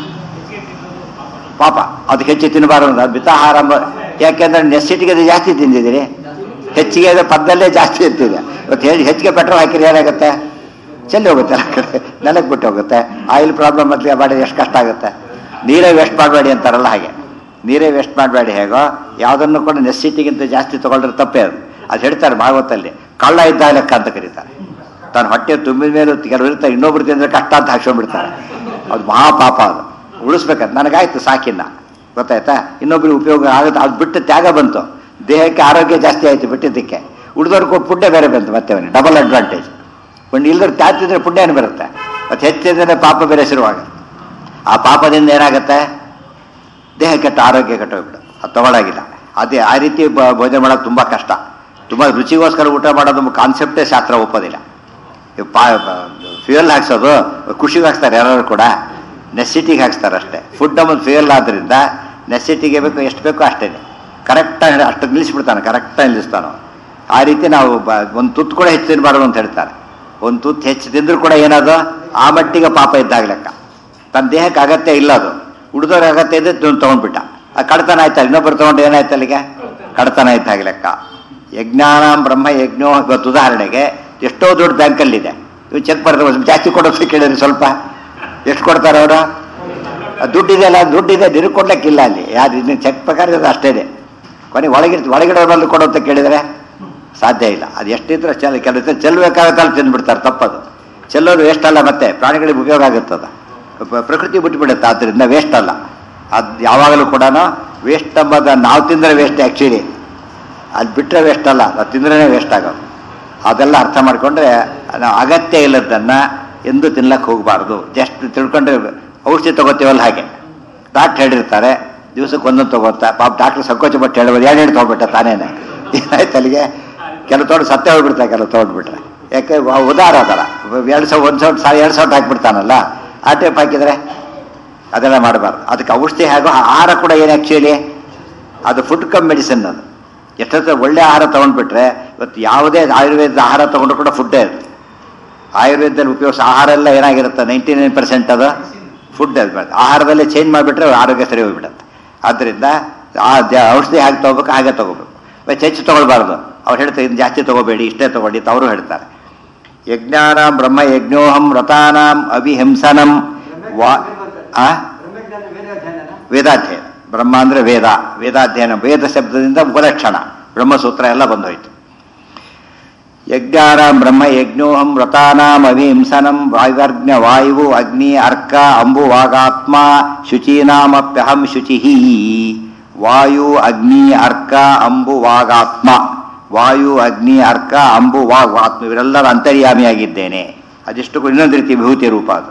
ಪಾಪ ಅದಕ್ಕೆ ಹೆಚ್ಚು ತಿನ್ನಬಾರದು ಅದು ಮಿತಾಹಾರ ಎಂಬ- ಯಾಕೆಂದ್ರೆ ನೆಸಿಟಿಗೆ ಅದು ಜಾಸ್ತಿ ತಿಂದಿದ್ದೀರಿ ಹೆಚ್ಚಿಗೆ ಅದು ಪಕ್ಕದಲ್ಲೇ ಜಾಸ್ತಿ ಇರ್ತಿದೆ ಇವತ್ತು ಹೆ- ಹೆಚ್ಚಿಗೆ ಪೆಟ್ರೋಲ್ ಹಾಕಿದ್ರೆ ಏನಾಗುತ್ತೆ ಚೆಲ್ಲಿ ಹೋಗುತ್ತೆ ಎಲ್ಲ ಕಡೆ ನೆಲಕ್ಕೆ ಬಿಟ್ಟು ಹೋಗುತ್ತೆ ಆಯಿಲ್ ಪ್ರಾಬ್ಲಮ್ ಮೊದಲಿಗೆ ಮಾಡಿದ್ರೆ ಎಷ್ಟು ಕಷ್ಟ ಆಗುತ್ತೆ ನೀರೇ ವೇಸ್ಟ್ ಮಾಡಬೇಡಿ ಅಂತಾರಲ್ಲ ಹಾಗೆ ನೀರೇ ವೇಸ್ಟ್ ಮಾಡಬೇಡಿ ಹೇಗೋ ಯಾವುದನ್ನು ಕೂಡ ನೆಸಿಟಿಗಿಂತ ಜಾಸ್ತಿ ತಗೊಳ್ರೆ ತಪ್ಪೇ ಅದು ಅದು ಹೇಳ್ತಾರೆ ಭಾಗವತಲ್ಲಿ ಕಳ್ಳ ಇದ್ದ ಲೆಕ್ಕ ಅಂತ ಕರೀತಾರೆ ತಾನು ಹೊಟ್ಟೆ ತುಂಬಿದ ಮೇಲೆ ಕೆಲವರು ಇರ್ತಾರೆ ಇನ್ನೊಬ್ರು ತಿಂದ್ರೆ ಕಷ್ಟ ಅಂತ ಹಾಕ್ಸ್ಕೊಂಡ್ಬಿಡ್ತಾರೆ ಅದು ಮಹಾಪಾಪ ಅದು ಉಳಿಸ್ಬೇಕಂತ ನನಗಾಯ್ತು ಸಾಕಿನ್ನ ಗೊತ್ತಾಯ್ತಾ ಇನ್ನೊಬ್ರಿಗೆ ಉಪಯೋಗ ಆಗುತ್ತೆ ಅದು ಬಿಟ್ಟು ತ್ಯಾಗ ಬಂತು ದೇಹಕ್ಕೆ ಆರೋಗ್ಯ ಜಾಸ್ತಿ ಆಯಿತು ಬಿಟ್ಟಿದ್ದಕ್ಕೆ ಉಳಿದವ್ರಿಗೆ ಪುಣ್ಯ ಬೇರೆ ಬಂತು ಮತ್ತೆ ಅವನಿಗೆ ಡಬಲ್ ಅಡ್ವಾಂಟೇಜ್ ಒಂದು ಇಲ್ದ್ರೆ ತ್ಯಾತಿದ್ರೆ ಪುಣ್ಯನೇ ಬರುತ್ತೆ ಮತ್ತು ಹೆಚ್ಚಿದ್ರೆ ಪಾಪ ಬೇರೆ ಶುರುವಾಗುತ್ತೆ ಆ ಪಾಪದಿಂದ ಏನಾಗುತ್ತೆ ದೇಹ ಕೆಟ್ಟ ಆರೋಗ್ಯ ಕೆಟ್ಟೋಗ್ಬಿಡು ಅದು ತಗೊಳಗಿಲ್ಲ ಅದೇ ಆ ರೀತಿ ಬ- ಭೋಜನ ಮಾಡೋದು ತುಂಬ ಕಷ್ಟ ತುಂಬ ರುಚಿಗೋಸ್ಕರ ಊಟ ಮಾಡೋದು ಕಾನ್ಸೆಪ್ಟೇ ಶಾಸ್ತ್ರ ಒಪ್ಪೋದಿಲ್ಲ ಈ ಪಾ ಫ್ಯೂಯಲ್ ಹಾಕ್ಸೋದು ಖುಷಿಗೆ ಹಾಕ್ತಾರೆ ಯಾರು ಕೂಡ ನೆಸಿಟಿಗೆ ಹಾಕ್ತಾರೆ ಅಷ್ಟೇ ಫುಡ್ ನಮ್ಮದು ಫ್ಯೂಯಲ್ ಆದ್ದರಿಂದ ನೆಸಿಟಿಗೆ ಬೇಕು ಎಷ್ಟು ಬೇಕೋ ಅಷ್ಟೇ ಕರೆಕ್ಟಾಗಿ ಅಷ್ಟು ನಿಲ್ಲಿಸ್ಬಿಡ್ತಾನೆ ಕರೆಕ್ಟಾಗಿ ನಿಲ್ಲಿಸ್ತಾನೆ ಆ ರೀತಿ ನಾವು ಒಂದು ತುತ್ತು ಕೂಡ ಹೆಚ್ಚು ತಿನ್ನಬಾರ್ದು ಅಂತ ಹೇಳ್ತಾರೆ ಒಂದು ತುತ್ತು ಹೆಚ್ಚು ತಿಂದರೂ ಕೂಡ ಏನದು ಆ ಮಟ್ಟಿಗೆ ಪಾಪ ಇದ್ದಾಗ ಲೆಕ್ಕ ತನ್ನ ದೇಹಕ್ಕೆ ಅಗತ್ಯ ಇಲ್ಲ ಅದು ಉಳಿದವ್ರ ಅಗತ್ಯ ಇದೆ ತೊಗೊಂಡ್ಬಿಟ್ಟ ಆ ಕಡತನ ಆಯ್ತಾ ಇನ್ನೊಬ್ಬರು ತಗೊಂಡು ಏನಾಯ್ತು ಅಲ್ಲಿಗೆ ಕಡತನ ಆಯ್ತು ಹಾಗೆ ಲೆಕ್ಕ ಯಜ್ಞಾನಾಂ ಬ್ರಹ್ಮ ಯಜ್ಞೋ ಇವತ್ತು ಉದಾಹರಣೆಗೆ ಎಷ್ಟೋ ದುಡ್ಡು ಬ್ಯಾಂಕಲ್ಲಿದೆ ಇವು ಚೆಕ್ ಬರ್ತದೆ ಜಾಸ್ತಿ ಕೊಡೋದು ಕೇಳಿದ್ರೆ ಸ್ವಲ್ಪ ಎಷ್ಟು ಕೊಡ್ತಾರೆ ಅವರು ದುಡ್ಡಿದೆ ಅಲ್ಲ ದುಡ್ಡಿದೆ ದಿನ ಕೊಡ್ಲಿಕ್ಕಿಲ್ಲ ಅಲ್ಲಿ ಯಾರು ಇನ್ನು ಚೆಕ್ ಪ್ರಕಾರ ಇರೋದು ಅಷ್ಟೇ ಇದೆ ಕೊನೆಗೆ ಒಳಗಿರ್ ಒಳಗಡೆ ಬಂದು ಕೊಡು ಅಂತ ಕೇಳಿದರೆ ಸಾಧ್ಯ ಇಲ್ಲ ಅದು ಎಷ್ಟಿದ್ರೆ ಚೆಲ್ ಕೆಲಸ ಚೆಲ್ಲಬೇಕಾಗತ್ತಲ್ಲ ತಿಂದ್ಬಿಡ್ತಾರೆ ತಪ್ಪದು ಚೆಲ್ಲೋದು ವೇಸ್ಟ್ ಅಲ್ಲ ಮತ್ತೆ ಪ್ರಾಣಿಗಳಿಗೆ ಉಪಯೋಗ ಆಗುತ್ತದ ಪ- ಪ್ರಕೃತಿ ಬಿಟ್ಟುಬಿಡುತ್ತೆ ಆದ್ದರಿಂದ ವೇಸ್ಟ್ ಅಲ್ಲ ಅದು ಯಾವಾಗಲೂ ಕೂಡ ವೇಸ್ಟ್ ಎಂಬುದ ನಾವು ತಿಂದರೆ ವೇಸ್ಟ್ ಆ್ಯಕ್ಚುಲಿ ಅದು ಬಿಟ್ಟರೆ ವೇಸ್ಟ್ ಅಲ್ಲ ನಾವು ತಿಂದ್ರೇ ವೇಸ್ಟ್ ಆಗೋದು ಅದೆಲ್ಲ ಅರ್ಥ ಮಾಡಿಕೊಂಡ್ರೆ ನಾವು ಅಗತ್ಯ ಇಲ್ಲದನ್ನು ಎಂದೂ ತಿನ್ಲಕ್ಕೆ ಹೋಗಬಾರ್ದು ಜಸ್ಟ್ ತಿಳ್ಕೊಂಡ್ರೆ ಔಷಧಿ ತಗೋತೀವಲ್ಲ ಹಾಗೆ ಡಾಕ್ಟ್ರ್ ಹೇಳಿರ್ತಾರೆ ದಿವಸಕ್ಕೆ ಒಂದೊಂದು ತಗೋತಾ ಪಾಪ ಡಾಕ್ಟ್ರ್ ಸಂಕೋಚ ಪಟ್ಟು ಹೇಳ್ಬೋದು ಎರಡು ಎರಡು ತೊಗೊಬಿಟ್ಟ ತಾನೇನೆ ಏನಾಯ್ತು ಅಲ್ಲಿಗೆ ಕೆಲವು ತೊಗೊಂಡು ಸತ್ಯ ಹೋಗ್ಬಿಡ್ತಾರೆ ಕೆಲವು ತೊಗೊಂಡ್ಬಿಟ್ರೆ ಯಾಕೆ ವ- ಉದಾರ ಅದಲ್ಲ ಎರಡು ಸಾವಿರ ಒಂದು ಸಾವಿರ ಸಾವಿರ ಎರಡು ಸಾವಿರ ಹಾಕ್ಬಿಡ್ತಾನಲ್ಲ ಆ ಟೈಪ್ ಹಾಕಿದರೆ ಅದೆಲ್ಲ ಮಾಡಬಾರ್ದು ಅದಕ್ಕೆ ಔಷಧಿ ಹಾಗೂ ಆಹಾರ ಕೂಡ ಏನು ಆ್ಯಕ್ಚುಲಿ ಅದು ಫುಡ್ ಕಮ್ ಮೆಡಿಸಿನ್ ಅದು ಎಷ್ಟೊತ್ತ ಒಳ್ಳೆ ಆಹಾರ ತೊಗೊಂಡ್ಬಿಟ್ರೆ ಇವತ್ತು ಯಾವುದೇ ಆಯುರ್ವೇದದ ಆಹಾರ ತೊಗೊಂಡ್ರು ಕೂಡ ಫುಡ್ಡೇ ಅದು ಆಯುರ್ವೇದದಲ್ಲಿ ಉಪಯೋಗಿಸೋ ಆಹಾರ ಎಲ್ಲ ಏನಾಗಿರುತ್ತೆ ನೈಂಟಿ ನೈನ್ ಪರ್ಸೆಂಟ್ ಅದು ಫುಡ್ ಅದು ಆಹಾರದಲ್ಲೇ ಚೇಂಜ್ ಮಾಡಿಬಿಟ್ರೆ ಆರೋಗ್ಯ ಸರಿ ಹೋಗ್ಬಿಡುತ್ತೆ ಆದ್ದರಿಂದ ಆ ದ- ಔಷಧಿ ಹಾಗೆ ತೊಗೋಬೇಕು ಹಾಗೆ ತೊಗೋಬೇಕು ಮತ್ತೆ ಹೆಚ್ಚು ತೊಗೊಳ್ಬಾರ್ದು ಅವ್ರು ಹೇಳ್ತಾರೆ ಇನ್ನು ಜಾಸ್ತಿ ತೊಗೋಬೇಡಿ ಇಷ್ಟೇ ತೊಗೊಳ್ಳಿ ಅಂತ ಅವರು ಹೇಳ್ತಾರೆ ಯಜ್ಞಾನಾಂ ಬ್ರಹ್ಮ ಯಜ್ಞೋಹಂ ವ್ರತಾನಾಂ ಅಭಿಹಿಂಸನಂ ವಾ ಆ ವೇದಾಧ್ಯಯನ ಬ್ರಹ್ಮ ಅಂದ್ರೆ ವೇದ ವೇದಾಧ್ಯಯನ ವೇದ ಶಬ್ದದಿಂದ ಉಪಲಕ್ಷಣ ಬ್ರಹ್ಮಸೂತ್ರ ಎಲ್ಲ ಬಂದೋಯ್ತು ಯಜ್ಞಾನಾಂ ಬ್ರಹ್ಮ ಯಜ್ಞೋಹಂ ವ್ರತಾನಾಂ ಅವಿಹಿಂಸನಂ ವಾಯುರ್ಜ್ಞ ವಾಯು ಅಗ್ನಿ ಅರ್ಕ ಅಂಬು ವಾಗಾತ್ಮ ಶುಚೀನಾಮಪ್ಯಹಂ ಶುಚಿ ವಾಯು ಅಗ್ನಿ ಅರ್ಕ ಅಂಬು ವಾಗಾತ್ಮ ವಾಯು ಅಗ್ನಿ ಅರ್ಕ ಅಂಬು ವಾಗ್ ಆತ್ಮ ಇವರೆಲ್ಲರ ಅಂತರ್ಯಾಮಿಯಾಗಿದ್ದೇನೆ ಅದಿಷ್ಟು ಇನ್ನೊಂದು ರೀತಿ ವಿಭೂತಿ ರೂಪ ಅದು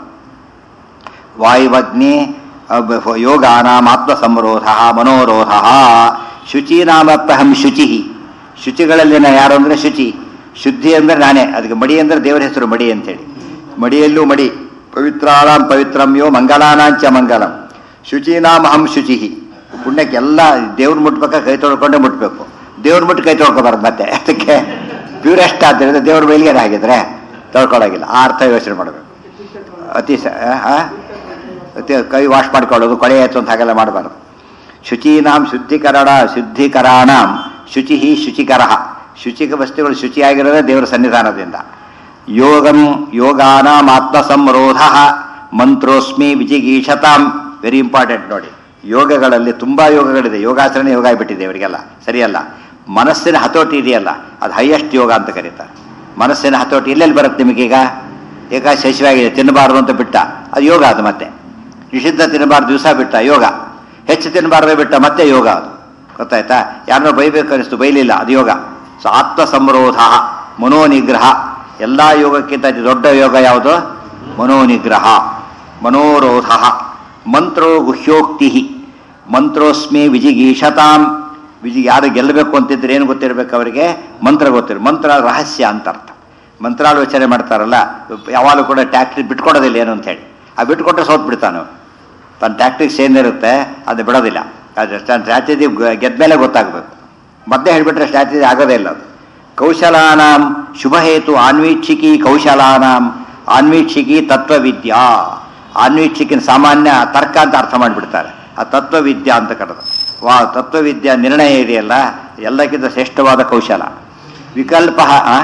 ವಾಯುವಗ್ನಿ ಯೋಗಾನಾಂ ಆತ್ಮಸಂರೋಧ ಮನೋರೋಧ ಶುಚೀನಾಮಪ್ಯಹಂ ಶುಚಿ ಶುಚಿಗಳಲ್ಲಿ ನಾ ಯಾರು ಅಂದರೆ ಶುಚಿ ಶುದ್ಧಿ ಅಂದರೆ ನಾನೇ ಅದಕ್ಕೆ ಮಡಿ ಅಂದರೆ ದೇವರ ಹೆಸರು ಮಡಿ ಅಂತೇಳಿ ಮಡಿಯಲ್ಲೂ ಮಡಿ ಪವಿತ್ರಾಣಾಂ ಪವಿತ್ರಮ್ಯೋ ಮಂಗಲಾನಾಂಚ ಮಂಗಲಂ ಶುಚೀನಾಂ ಅಹಂ ಶುಚಿ ಪುಣ್ಯಕ್ಕೆ ಎಲ್ಲ ದೇವ್ರು ಮುಟ್ಬೇಕಾ ಕೈ ತೊಳ್ಕೊಂಡೇ ಮುಟ್ಬೇಕು ದೇವ್ರ ಮುಟ್ಟು ಕೈ ತೊಳ್ಕೊಬಾರ್ದು ಮತ್ತೆ ಅದಕ್ಕೆ ಪ್ಯೂರೆಸ್ಟ್ ಆದ್ದರಿಂದ ದೇವ್ರ ಮೇಲ್ಗಡೆ ಆಗಿದ್ರೆ ತೊಳ್ಕೊಳ್ಳೋಗಿಲ್ಲ ಆ ಅರ್ಥ ಯೋಚನೆ ಮಾಡಬೇಕು ಅತಿ ಸ ಆ? ಅತಿ ಕೈ ವಾಶ್ ಮಾಡ್ಕೊಳ್ಳೋದು ಕೊಳೆ ಆಯ್ತು ಅಂತ ಹಾಗೆಲ್ಲ ಮಾಡಬಾರ್ದು ಶುಚೀನಾಂ ಶುದ್ಧೀಕರಣ ಶುದ್ಧೀಕರಾಣಾಂ ಶುಚಿ ಶುಚಿಕರ ಶುಚಿಕ ವಸ್ತುಗಳು ಶುಚಿಯಾಗಿರೋದೇ ದೇವರ ಸನ್ನಿಧಾನದಿಂದ ಯೋಗಂ ಯೋಗಾನಾಂ ಆತ್ಮಸಂರೋಧ ಮಂತ್ರೋಸ್ಮಿ ವಿಜಿಗೀಷತಾಂ ವೆರಿ ಇಂಪಾರ್ಟೆಂಟ್ ನೋಡಿ ಯೋಗಗಳಲ್ಲಿ ತುಂಬಾ ಯೋಗಗಳಿದೆ ಯೋಗಾಸನ ಯೋಗ ಆಗಿಬಿಟ್ಟಿದೆ ಇವರಿಗೆಲ್ಲ ಸರಿಯಲ್ಲ ಮನಸ್ಸಿನ ಹತೋಟಿ ಇದೆಯಲ್ಲ ಅದು ಹೈಯೆಸ್ಟ್ ಯೋಗ ಅಂತ ಕರೀತಾರೆ ಮನಸ್ಸಿನ ಹತೋಟಿ ಎಲ್ಲೆಲ್ಲಿ ಬರುತ್ತೆ ನಿಮಗೀಗ ಈಗ ಶಶಿವಾಗಿದೆ ತಿನ್ನಬಾರ್ದು ಅಂತ ಬಿಟ್ಟ ಅದು ಯೋಗ ಅದು ಮತ್ತೆ ನಿಷಿದ್ಧ ತಿನ್ನಬಾರ್ದು ದಿವಸ ಬಿಟ್ಟ ಯೋಗ ಹೆಚ್ಚು ತಿನ್ನಬಾರ್ದು ಬಿಟ್ಟ ಮತ್ತೆ ಯೋಗ ಅದು ಗೊತ್ತಾಯ್ತಾ ಯಾರನ್ನೋ ಬೈಬೇಕು ಅನಿಸ್ತು ಬೈಲಿಲ್ಲ ಅದು ಯೋಗ ಸೊ ಆತ್ಮ ಸಂರೋಧ ಮನೋನಿಗ್ರಹ ಎಲ್ಲ ಯೋಗಕ್ಕಿಂತ ಅತಿ ದೊಡ್ಡ ಯೋಗ ಯಾವುದು ಮನೋನಿಗ್ರಹ ಮನೋರೋಧ ಮಂತ್ರೋ ಗುಹ್ಯೋಕ್ತಿ ಮಂತ್ರೋಸ್ಮಿ ವಿಜಿಗೀಷತಾಂ ವಿಜಿ ಯಾರು ಗೆಲ್ಲಬೇಕು ಅಂತಿದ್ರೆ ಏನು ಗೊತ್ತಿರಬೇಕು ಅವರಿಗೆ ಮಂತ್ರ ಗೊತ್ತಿರ ಮಂತ್ರ ರಹಸ್ಯ ಅಂತ ಅರ್ಥ ಮಂತ್ರಾಲೋಚನೆ ಮಾಡ್ತಾರಲ್ಲ ಯಾವಾಗಲೂ ಕೂಡ ಟ್ಯಾಕ್ಟ್ರಿ ಬಿಟ್ಕೊಡೋದಿಲ್ಲ ಏನು ಅಂತ ಹೇಳಿ ಆ ಬಿಟ್ಕೊಟ್ರೆ ಸೋತ್ ಬಿಡ್ತಾನೆ ತನ್ನ ಟ್ಯಾಕ್ಟ್ರಿಕ್ಸ್ ಏನಿರುತ್ತೆ ಅದು ಬಿಡೋದಿಲ್ಲ ಅದು ತನ್ನ ಸ್ಟ್ರಾಟಜಿ ಗೆದ್ಮೇಲೆ ಗೊತ್ತಾಗಬೇಕು ಮತ್ತೆ ಹೇಳಿಬಿಟ್ರೆ ಸ್ಟ್ರಾಟಜಿ ಆಗೋದೇ ಇಲ್ಲ ಅದು ಕೌಶಲಾನಾಂ ಶುಭಹೇತು ಆನ್ವೀಕ್ಷಿಕಿ ಕೌಶಲಾನಾಂ ಆನ್ವೀಕ್ಷಿಕಿ ತತ್ವವಿದ್ಯಾ ಆನ್ವೀಕ್ಷಿಕಿನ ಸಾಮಾನ್ಯ ತರ್ಕ ಅಂತ ಅರ್ಥ ಮಾಡಿಬಿಡ್ತಾರೆ ಆ ತತ್ವವಿದ್ಯಾ ಅಂತ ಕರೆದು ವಾ ತತ್ವವಿದ್ಯಾ ನಿರ್ಣಯ ಇದೆಯಲ್ಲ ಎಲ್ಲಕ್ಕಿಂತ ಶ್ರೇಷ್ಠವಾದ ಕೌಶಲ ವಿಕಲ್ಪ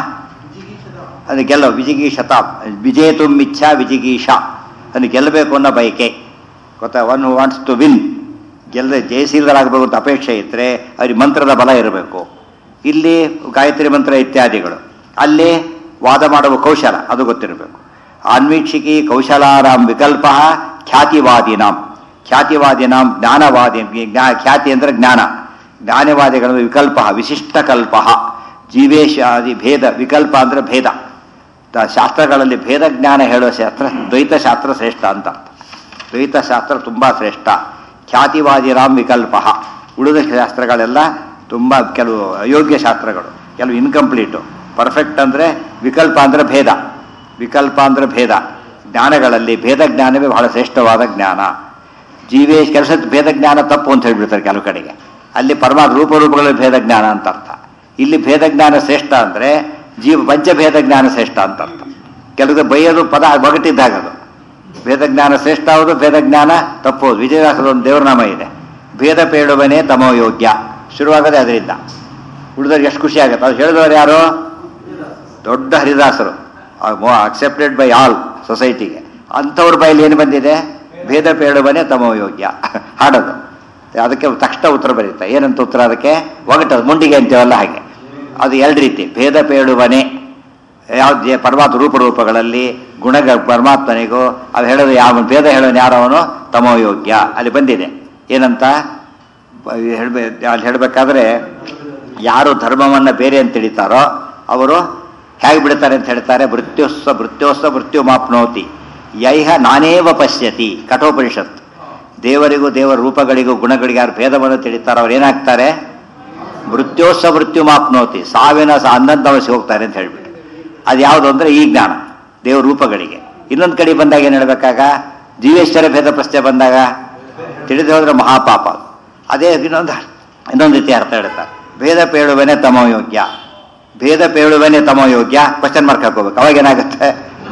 ಅದು ಗೆಲ್ಲೋ ವಿಜಿಗೀಷತ ವಿಜೇತು ಇಚ್ಛಾ ವಿಜಿಗೀಷ ಅದನ್ನು ಗೆಲ್ಲಬೇಕು ಅನ್ನೋ ಬಯಕೆ ಗೊತ್ತಾ ಒನ್ ವಾಂಟ್ಸ್ ಟು ವಿನ್ ಗೆಲ್ಲ ಜಯಶೀಲರಾಗಬೇಕು ಅಂತ ಅಪೇಕ್ಷೆ ಇದ್ದರೆ ಅವ್ರಿಗೆ ಮಂತ್ರದ ಬಲ ಇರಬೇಕು ಇಲ್ಲಿ ಗಾಯತ್ರಿ ಮಂತ್ರ ಇತ್ಯಾದಿಗಳು ಅಲ್ಲಿ ವಾದ ಮಾಡುವ ಕೌಶಲ ಅದು ಗೊತ್ತಿರಬೇಕು ಆನ್ವೀಕ್ಷಿಕಿ ಕೌಶಲಾರಾಮ್ ವಿಕಲ್ಪ ಖ್ಯಾತಿವಾದಿನಾಂ ಖ್ಯಾತಿವಾದಿನಾಂ ಜ್ಞಾನವಾದಿ ಜ್ಞಾ ಖ್ಯಾತಿ ಅಂದರೆ ಜ್ಞಾನ ಜ್ಞಾನವಾದಿಗಳ ವಿಕಲ್ಪ ವಿಶಿಷ್ಟ ಕಲ್ಪ ಜೀವೇಶಾದಿ ಭೇದ ವಿಕಲ್ಪ ಅಂದರೆ ಭೇದ ತ- ಶಾಸ್ತ್ರಗಳಲ್ಲಿ ಭೇದ ಜ್ಞಾನ ಹೇಳುವ ಶಾಸ್ತ್ರ ದ್ವೈತ ಶಾಸ್ತ್ರ ಶ್ರೇಷ್ಠ ಅಂತ ಅರ್ಥ ದ್ವೈತ ಶಾಸ್ತ್ರ ತುಂಬ ಶ್ರೇಷ್ಠ ಖ್ಯಾತಿವಾದಿರಾಮ್ ವಿಕಲ್ಪ ಉಳಿದ ಶಾಸ್ತ್ರಗಳೆಲ್ಲ ತುಂಬ ಕೆಲವು ಅಯೋಗ್ಯ ಶಾಸ್ತ್ರಗಳು ಕೆಲವು ಇನ್ಕಂಪ್ಲೀಟು ಪರ್ಫೆಕ್ಟ್ ಅಂದರೆ ವಿಕಲ್ಪ ಅಂದರೆ ಭೇದ ವಿಕಲ್ಪ ಅಂದರೆ ಭೇದ ಜ್ಞಾನಗಳಲ್ಲಿ ಭೇದ ಜ್ಞಾನವೇ ಬಹಳ ಶ್ರೇಷ್ಠವಾದ ಜ್ಞಾನ ಜೀವೇ ಕೆಲಸ ಭೇದ ಜ್ಞಾನ ತಪ್ಪು ಅಂತ ಹೇಳ್ಬಿಡ್ತಾರೆ ಕೆಲವು ಕಡೆಗೆ ಅಲ್ಲಿ ಪರಮಾತ್ಮ ರೂಪರೂಪಗಳಲ್ಲಿ ಭೇದ ಜ್ಞಾನ ಅಂತ ಅರ್ಥ ಇಲ್ಲಿ ಭೇದ ಜ್ಞಾನ ಶ್ರೇಷ್ಠ ಅಂದರೆ ಜೀವ ಪಂಚಭೇದ ಜ್ಞಾನ ಶ್ರೇಷ್ಠ ಅಂತ ಅರ್ಥ ಕೆಲವು ಬೈಯೋದು ಪದ ಒಗಟಿದ್ದಾಗದು ಭೇದ ಜ್ಞಾನ ಶ್ರೇಷ್ಠ ಹೌದು ಭೇದ ಜ್ಞಾನ ತಪ್ಪೋದು ವಿಜಯದಾಸದ ಒಂದು ದೇವರನಾಮ ಇದೆ ಭೇದ ಪೇಳುವನೇ ತಮೋ ಯೋಗ್ಯ ಶುರುವಾಗೋದೇ ಅದರಿಂದ ಉಳಿದವ್ರಿಗೆ ಎಷ್ಟು ಖುಷಿ ಆಗುತ್ತೆ ಅದು ಹೇಳಿದವರು ಯಾರು ದೊಡ್ಡ ಹರಿದಾಸರು ಅಕ್ಸೆಪ್ಟೆಡ್ ಬೈ ಆಲ್ ಸೊಸೈಟಿಗೆ ಅಂಥವ್ರ ಬಾಯಲ್ಲಿ ಏನು ಬಂದಿದೆ ಭೇದ ಪೇಳುವನೇ ತಮೋ ಯೋಗ್ಯ ಹಾಡೋದು ಅದಕ್ಕೆ ತಕ್ಷಣ ಉತ್ತರ ಬರೀತಾರೆ ಏನಂತ ಉತ್ತರ ಅದಕ್ಕೆ ಒಗಟದು ಮುಂಡಿಗೆ ಅಂತೀವಲ್ಲ ಹಾಗೆ ಅದು ಎರಡು ರೀತಿ ಭೇದ ಪೇಳುವನೇ ಯಾವ್ದು ಪರಮಾತ್ಮ ರೂಪಗಳಲ್ಲಿ ಗುಣ ಪರಮಾತ್ಮನಿಗೂ ಅದು ಹೇಳೋದು ಯಾವ ಭೇದ ಹೇಳೋನು ಯಾರವನು ತಮೋ ಯೋಗ್ಯ ಅಲ್ಲಿ ಬಂದಿದೆ ಏನಂತ ಹೇಳ್ಬೇ ಅಲ್ಲಿ ಹೇಳಬೇಕಾದ್ರೆ ಯಾರು ಧರ್ಮವನ್ನು ಬೇರೆ ಅಂತ ತಿಳಿತಾರೋ ಅವರು ಹೇಗೆ ಬಿಡ್ತಾರೆ ಅಂತ ಹೇಳ್ತಾರೆ ಮೃತ್ಯುಸ್ವ ಮೃತ್ಯೋಸ್ವ ಮೃತ್ಯು ಮಾಪ್ನೋತಿ ಯೈಹ ನಾನೇವ ಪಶ್ಯತಿ ಕಠೋಪನಿಷತ್ ದೇವರಿಗೂ ದೇವರ ರೂಪಗಳಿಗೂ ಗುಣಗಳಿಗೂ ಯಾರು ಭೇದವನ್ನು ತಿಳಿತಾರೋ ಅವ್ರು ಏನಾಗ್ತಾರೆ ಮೃತ್ಯೋಸ್ವ ಮೃತ್ಯು ಮಾಪ್ನೋತಿ ಸಾವಿನ ಅಂದಂತವಸಿ ಹೋಗ್ತಾರೆ ಅಂತ ಹೇಳ್ಬಿಟ್ಟು ಅದು ಯಾವುದು ಅಂದರೆ ಈ ಜ್ಞಾನ ದೇವರ ರೂಪಗಳಿಗೆ ಇನ್ನೊಂದು ಕಡೆ ಬಂದಾಗ ಏನು ಹೇಳ್ಬೇಕಾಗ ಜೀವೇಶ್ವರ ಭೇದ ಪ್ರಶ್ನೆ ಬಂದಾಗ ತಿಳಿದು ಹೋದ್ರೆ ಮಹಾಪಾಪ ಅದು ಅದೇ ಇನ್ನೊಂದು ಇನ್ನೊಂದು ರೀತಿ ಅರ್ಥ ಹೇಳ್ತಾರೆ ಭೇದ ಪೇಳುವನೇ ತಮೋ ಯೋಗ್ಯ ಭೇದ ಪೇಳುವನೇ ತಮೋ ಯೋಗ್ಯ ಕ್ವಶನ್ ಮಾರ್ಕ್ ಹಾಕೋಬೇಕು ಅವಾಗ ಏನಾಗುತ್ತೆ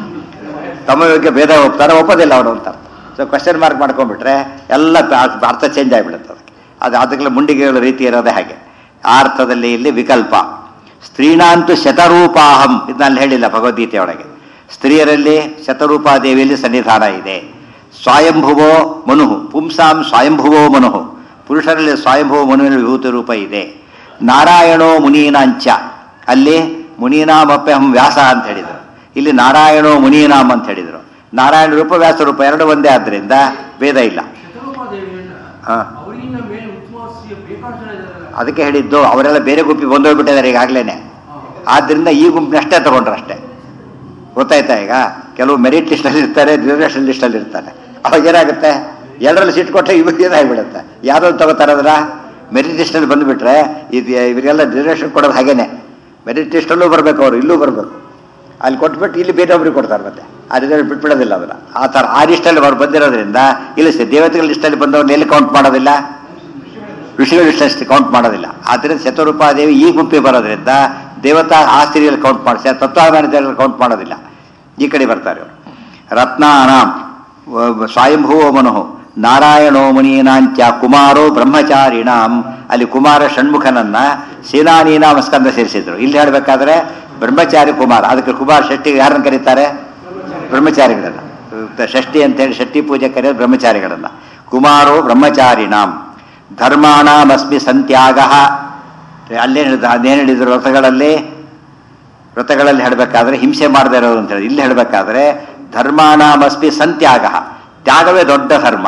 ತಮೋ ಯೋಗ್ಯ ಭೇದ ಹೋಗ್ತಾರೆ ಒಪ್ಪೋದಿಲ್ಲ ಅವರು ಅಂತ ಸೊ ಕ್ವಶನ್ ಮಾರ್ಕ್ ಮಾಡ್ಕೊಂಡ್ಬಿಟ್ರೆ ಎಲ್ಲ ಅರ್ಥ ಚೇಂಜ್ ಆಗಿಬಿಡುತ್ತೆ ಅದಕ್ಕೆ ಅದು ಅದಕ್ಕೆಲ್ಲ ಮುಂಡಿಗೆಗಳ ರೀತಿ ಇರೋದೇ ಹಾಗೆ ಆ ಅರ್ಥದಲ್ಲಿ ಇಲ್ಲಿ ವಿಕಲ್ಪ ಸ್ತ್ರೀಣಾಂತು ಶತರೂಪಾಹಂ ಇದನ್ನ ಹೇಳಿಲ್ಲ ಭಗವದ್ಗೀತೆಯೊಳಗೆ ಸ್ತ್ರೀಯರಲ್ಲಿ ಶತರೂಪಾದೇವಿಯಲ್ಲಿ ಸನ್ನಿಧಾನ ಇದೆ ಸ್ವಯಂಭುವೋ ಮನು ಪುಂಸಾಂ ಸ್ವಯಂಭುವೋ ಮನು ಪುರುಷರಲ್ಲಿ ಸ್ವಯಂಭುವ ಮನುವಿನ ವಿಭೂತಿ ರೂಪ ಇದೆ ನಾರಾಯಣೋ ಮುನೀನಾಂಚ ಅಲ್ಲಿ ಮುನೀನಾಮಪ್ಯಹಂ ವ್ಯಾಸ ಅಂತ ಹೇಳಿದರು ಇಲ್ಲಿ ನಾರಾಯಣೋ ಮುನೀನಾಮ್ ಅಂತ ಹೇಳಿದರು ನಾರಾಯಣ ರೂಪ ವ್ಯಾಸ ರೂಪ ಎರಡು ಒಂದೇ ಆದ್ದರಿಂದ ಭೇದ ಇಲ್ಲ ಶತರೂಪಾದೇವಿಯನ್ನ ಹಾ. ಅವರಿಗಿಂತ ಮೇಲೆ ಉತ್ತಮ ಸ್ತ್ರೀಯ ಬೇಕಾಷ್ಟು ಜನ ಇದ್ದಾರಲ್ಲ ಅದಕ್ಕೆ ಹೇಳಿದ್ದು ಅವರೆಲ್ಲ ಬೇರೆ ಗುಂಪಿಗೆ ಬಂದೋಗ್ಬಿಟ್ಟಿದ್ದಾರೆ ಈಗಾಗಲೇ ಆದ್ದರಿಂದ ಈ ಗುಂಪಿನಷ್ಟೇ ತಗೊಂಡ್ರು ಅಷ್ಟೇ ಗೊತ್ತಾಯ್ತಾ ಈಗ ಕೆಲವು ಮೆರಿಟ್ ಲಿಸ್ಟಲ್ಲಿ ಇರ್ತಾರೆ ರಿಸರ್ವೇಷನ್ ಲಿಸ್ಟಲ್ಲಿ ಇರ್ತಾರೆ ಅವಾಗ ಏನಾಗುತ್ತೆ ಎರಡರಲ್ಲಿ ಸೀಟ್ ಕೊಟ್ಟರೆ ಇವಾಗ ಏನಾಗ್ಬಿಡುತ್ತೆ ಯಾವ್ದು ತಗೋತಾರದ್ರ ಮೆರಿಟ್ ಲಿಸ್ಟಲ್ಲಿ ಬಂದುಬಿಟ್ರೆ ಇದು ಇವರಿಗೆಲ್ಲ ರಿಸರ್ವೇಷನ್ ಕೊಡೋದು ಹಾಗೇನೆ ಮೆರಿಟ್ ಲಿಸ್ಟಲ್ಲೂ ಬರಬೇಕು ಅವರು ಇಲ್ಲೂ ಬರಬೇಕು ಅಲ್ಲಿ ಕೊಟ್ಬಿಟ್ಟು ಇಲ್ಲಿ ಬೇರೆಯೊಬ್ರಿಗೆ ಕೊಡ್ತಾರೆ ಮತ್ತೆ ಆ ರಿಸಲ್ಟ್ ಬಿಟ್ಬಿಡೋದಿಲ್ಲ ಅದನ್ನ ಆ ಥರ ಆ ಲಿಸ್ಟಲ್ಲಿ ಅವ್ರು ಬಂದಿರೋದ್ರಿಂದ ಇಲ್ಲಿ ಸ- ದೇವತೆಗಳ ಲಿಸ್ಟಲ್ಲಿ ಬಂದವ್ರನ್ನ ಎಲ್ಲಿ ಕೌಂಟ್ ಮಾಡೋದಿಲ್ಲ ಋಷಿಗಳ ಲಿಸ್ಟಲ್ಲಿ ಕೌಂಟ್ ಮಾಡೋದಿಲ್ಲ ಆದ್ದರಿಂದ ಶತರೂಪಾದೇವಿ ಈ ಗುಂಪಿಗೆ ಬರೋದ್ರಿಂದ ದೇವತಾ ಆ ಸ್ತ್ರೀಯಲ್ಲಿ ಕೌಂಟ್ ಮಾಡಿಸಿ ತತ್ವಾಭಿಮಾನದಲ್ಲಿ ಕೌಂಟ್ ಮಾಡೋದಿಲ್ಲ ಈ ಕಡೆ ಬರ್ತಾರೆ ಅವರು ರತ್ನಾನಾಂ ವ- ಸ್ವಯಂಭುವೋ ಮನು ನಾರಾಯಣೋ ಮುನೀನಾಂಚ ಕುಮಾರೋ ಬ್ರಹ್ಮಚಾರಿಣಾಂ ಅಲ್ಲಿ ಕುಮಾರ ಷಣ್ಮುಖನನ್ನ ಸೇನಾನೀನಾಮ ಸ್ಕಂದ ಸೇರಿಸಿದ್ರು ಇಲ್ಲಿ ಹೇಳಬೇಕಾದ್ರೆ ಬ್ರಹ್ಮಚಾರಿ ಕುಮಾರ ಅದಕ್ಕೆ ಕುಮಾರ್ ಶೆಟ್ಟಿ ಯಾರನ್ನು ಕರೀತಾರೆ ಬ್ರಹ್ಮಚಾರಿಗಳನ್ನ ಷಷ್ಠಿ ಅಂತೇಳಿ ಷಷ್ಠಿ ಪೂಜೆ ಕರೆಯೋದು ಬ್ರಹ್ಮಚಾರಿಗಳನ್ನ ಕುಮಾರೋ ಬ್ರಹ್ಮಚಾರಿಣಾಂ ಧರ್ಮಾಣಾಮಸ್ಮಿ ಸಂತ್ಯಾಗ ಅಲ್ಲೇನು ಹೇಳಿದ್ರು ಅದೇನು ಹೇಳಿದ್ರು ವ್ರತಗಳಲ್ಲಿ ವ್ರತಗಳಲ್ಲಿ ಹೇಳಬೇಕಾದ್ರೆ ಹಿಂಸೆ ಮಾಡದೇ ಇರೋದು ಅಂತ ಹೇಳಿ ಇಲ್ಲಿ ಹೇಳಬೇಕಾದ್ರೆ ಧರ್ಮಾಣಾಮಸ್ಮಿ ಸಂತ್ಯಾಗ ತ್ಯಾಗವೇ ದೊಡ್ಡ ಧರ್ಮ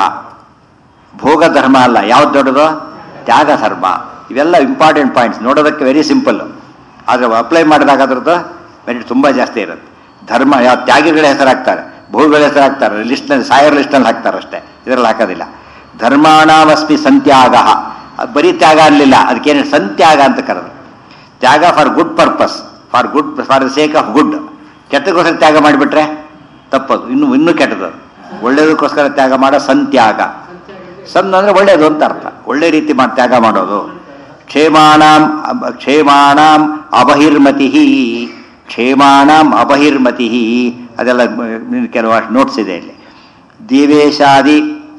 ಭೋಗ ಧರ್ಮ ಅಲ್ಲ ಯಾವ್ದು ದೊಡ್ಡದು ತ್ಯಾಗ ಧರ್ಮ ಇವೆಲ್ಲ ಇಂಪಾರ್ಟೆಂಟ್ ಪಾಯಿಂಟ್ಸ್ ನೋಡೋದಕ್ಕೆ ವೆರಿ ಸಿಂಪಲ್ ಆದರೆ ಅಪ್ಲೈ ಮಾಡಿದಾಗ ಅದ್ರದ್ದು ಮೆರಿಟ್ ತುಂಬ ಜಾಸ್ತಿ ಇರುತ್ತೆ ಧರ್ಮ ಯಾವ ತ್ಯಾಗಿಗಳ ಹೆಸರಾಗ್ತಾರೆ ಭೋಗಗಳ ಹೆಸರಾಗ್ತಾರೆ ಲಿಸ್ಟ್ನಲ್ಲಿ ಸಾಯರ್ ಲಿಸ್ಟ್ನಲ್ಲಿ ಹಾಕ್ತಾರೆ ಅಷ್ಟೇ ಇದರಲ್ಲಿ ಹಾಕೋದಿಲ್ಲ ಧರ್ಮಾಣಾಮಸ್ಮಿ ಸಂತ್ಯಾಗ ಅದ್ ಬರೀ ತ್ಯಾಗ ಅನ್ನಲಿಲ್ಲ ಅದಕ್ಕೇನು ಸಂತ್ಯಾಗ ಅಂತ ಕರೆದು ತ್ಯಾಗ for good purpose for good for the sake of good ಕೆಟ್ಟದಕ್ಕೋಸ್ಕರ ತ್ಯಾಗ ಮಾಡಿಬಿಟ್ರೆ ತಪ್ಪದು ಇನ್ನು ಇನ್ನೂ ಕೆಟ್ಟದು ಒಳ್ಳೇದಕ್ಕೋಸ್ಕರ ತ್ಯಾಗ ಮಾಡೋ ಸಂತ್ಯಾಗ ಸನ್ ಅಂದ್ರೆ ಒಳ್ಳೇದು ಅಂತ ಅರ್ಥ ಒಳ್ಳೆ ರೀತಿ ಮಾಡಿ ತ್ಯಾಗ ಮಾಡೋದು ಕ್ಷೇಮಾಣಾಂ ಅಬ- ಕ್ಷೇಮಾಣಾಂ ಅಬಹಿರ್ಮತಿ ಕ್ಷೇಮಾಣಾಂ ಅಬಹಿರ್ಮತಿ ಅದೆಲ್ಲ ಮ್, ಕೆಲವು ನೋಟ್ಸ್ ಇದೆ ಇಲ್ಲಿ ದಿವೇಶಾದಿ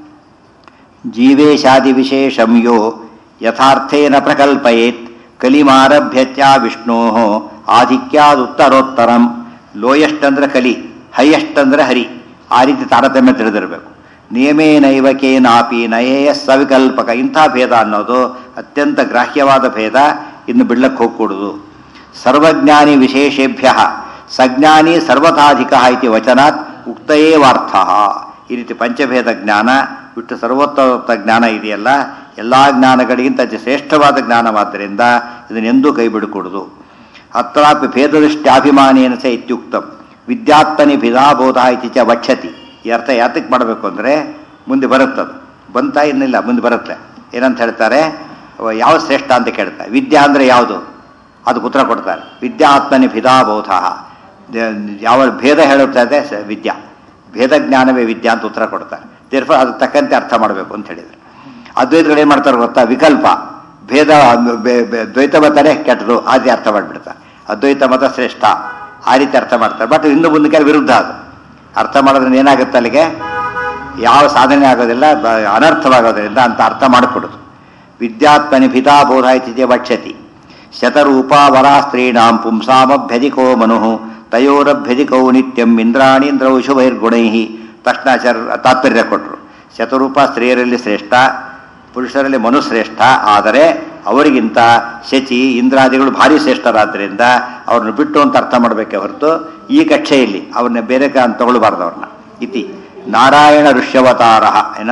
ಜೀವೇಶಾದಿ ವಿಶೇಷಂ ಯೋ ಯಥಾರ್ಥೇನ ಪ್ರಕಲ್ಪಯೇತ್ ಕಲಿಮಾರಭ್ಯತ್ಯ ವಿಷ್ಣೋ ಆಧಿಕ್ಯಾದ್ ಉತ್ತರೋತ್ತರಂ ಲೋಯೆಸ್ಟ್ ಅಂದ್ರೆ ಕಲಿ ಹೈಯೆಸ್ಟ್ ಅಂದ್ರೆ ಹರಿ ಆ ರೀತಿ ತಾರತಮ್ಯ ತಿಳಿದಿರಬೇಕು ನಿಯಮೇನೈವ ಕೇನಾಪಿ ನಯೇಯ ಸವಿಕಲ್ಪಕ ಇಂಥ ಭೇದ ಅನ್ನೋದು ಅತ್ಯಂತ ಗ್ರಾಹ್ಯವಾದ ಭೇದ ಇನ್ನು ಬಿಡ್ಲಕ್ಕೆ ಹೋಗ್ಕೂಡುದು ಸರ್ವಜ್ಞಾನಿ ವಿಶೇಷೇಭ್ಯ ಸಜ್ಞಾನಿ ಸರ್ವತಾಧಿಕ ಇತಿ ವಚನಾತ್ ಉಕ್ತಯೇವಾರ್ಥ ಈ ರೀತಿ ಪಂಚಭೇದ ಜ್ಞಾನ ಬಿಟ್ಟು ಸರ್ವೋತ್ತಮ ಜ್ಞಾನ ಇದೆಯಲ್ಲ ಎಲ್ಲ ಜ್ಞಾನಗಳಿಗಿಂತ ಅತಿ ಶ್ರೇಷ್ಠವಾದ ಜ್ಞಾನವಾದ್ದರಿಂದ ಇದನ್ನೆಂದೂ ಕೈ ಬಿಡಕೂಡದು ಅತ್ರಾಪಿ ಭೇದದೃಷ್ಟ್ಯಾಭಿಮಾನೇನ ಸ ಇತ್ಯುಕ್ತಂ ವಿದ್ಯಾತ್ಮನಿ ಭಿದಾಬೋಧ ಇತಿ ಚ ವಕ್ಷತಿ ಈ ಅರ್ಥ ಯಾತಕ್ಕೆ ಮಾಡಬೇಕು ಅಂದರೆ ಮುಂದೆ ಬರುತ್ತದು ಬಂತ ಇನ್ನಿಲ್ಲ ಮುಂದೆ ಬರುತ್ತೆ ಏನಂತ ಹೇಳ್ತಾರೆ ಅವ ಯಾವ ಶ್ರೇಷ್ಠ ಅಂತ ಕೇಳ್ತಾರೆ ವಿದ್ಯಾ ಅಂದರೆ ಯಾವುದು ಅದಕ್ಕೆ ಉತ್ತರ ಕೊಡ್ತಾರೆ ವಿದ್ಯಾತ್ಮನಿ ಭಿದಾಬೋಧ ಯಾವ ಭೇದ ಹೇಳುತ್ತದೆ ಸ- ವಿದ್ಯಾ ಭೇದ ಜ್ಞಾನವೇ ವಿದ್ಯಾ ಅಂತ ಉತ್ತರ ಕೊಡ್ತಾರೆ ದೇರ್ಫ ಅದಕ್ಕೆ ತಕ್ಕಂತೆ ಅರ್ಥ ಮಾಡಬೇಕು ಅಂತ ಹೇಳಿದ್ರು ಅದ್ವೈತಗಳು ಏನು ಮಾಡ್ತಾರೆ ಗೊತ್ತಾ ವಿಕಲ್ಪ ಭೇದ ಬೆ- ಬೆ- ದ್ವೈತ ಮತನೇ ಕೆಟ್ಟದು ಆ ರೀತಿ ಅರ್ಥ ಮಾಡಿಬಿಡ್ತಾರೆ ಅದ್ವೈತ ಮತ ಶ್ರೇಷ್ಠ ಆ ರೀತಿ ಅರ್ಥ ಮಾಡ್ತಾರೆ ಬಟ್ ಇನ್ನು ಮುಂದಕ್ಕೆ ವಿರುದ್ಧ ಅದು ಅರ್ಥ ಮಾಡೋದ್ರಿಂದ ಏನಾಗುತ್ತೆ ಅಲ್ಲಿಗೆ ಯಾವ ಸಾಧನೆ ಆಗೋದಿಲ್ಲ ಬ- ಅನರ್ಥವಾಗೋದ್ರಿಂದ ಅಂತ ಅರ್ಥ ಮಾಡಿಕೊಡೋದು ವಿದ್ಯಾತ್ಮನಿ ಪಿತಾಬೋಧ ಇತಿ ವಕ್ಷತಿ ಶತರೂಪಾ ವರಾ ಸ್ತ್ರೀಣಾಂ ಪುಂಸಾಮಭ್ಯಧಿಕೋ ಮನು ತಯೋರಭ್ಯಧಿಕೌ ನಿತ್ಯಂ ಇಂದ್ರಾಣೀಂದ್ರೌ ಶುಭೈರ್ಗುಣೈ ತಕ್ಷಣ ಚರ್ ತಾತ್ಪರ್ಯ ಕೊಟ್ಟರು ಶತರೂಪ ಸ್ತ್ರೀಯರಲ್ಲಿ ಶ್ರೇಷ್ಠ ಪುರುಷರಲ್ಲಿ ಮನು ಶ್ರೇಷ್ಠ ಆದರೆ ಅವರಿಗಿಂತ ಶಚಿ ಇಂದ್ರಾದಿಗಳು ಭಾರಿ ಶ್ರೇಷ್ಠರಾದ್ದರಿಂದ ಅವ್ರನ್ನ ಬಿಟ್ಟು ಅಂತ ಅರ್ಥ ಮಾಡಬೇಕೆ ಹೊರತು ಈ ಕಕ್ಷೆಯಲ್ಲಿ ಅವ್ರನ್ನ ಬೇರೆ ಕ ತಗೊಳ್ಬಾರ್ದು ಅವ್ರನ್ನ ಇತಿ ನಾರಾಯಣ ಋಷ್ಯವತಾರ ಏನ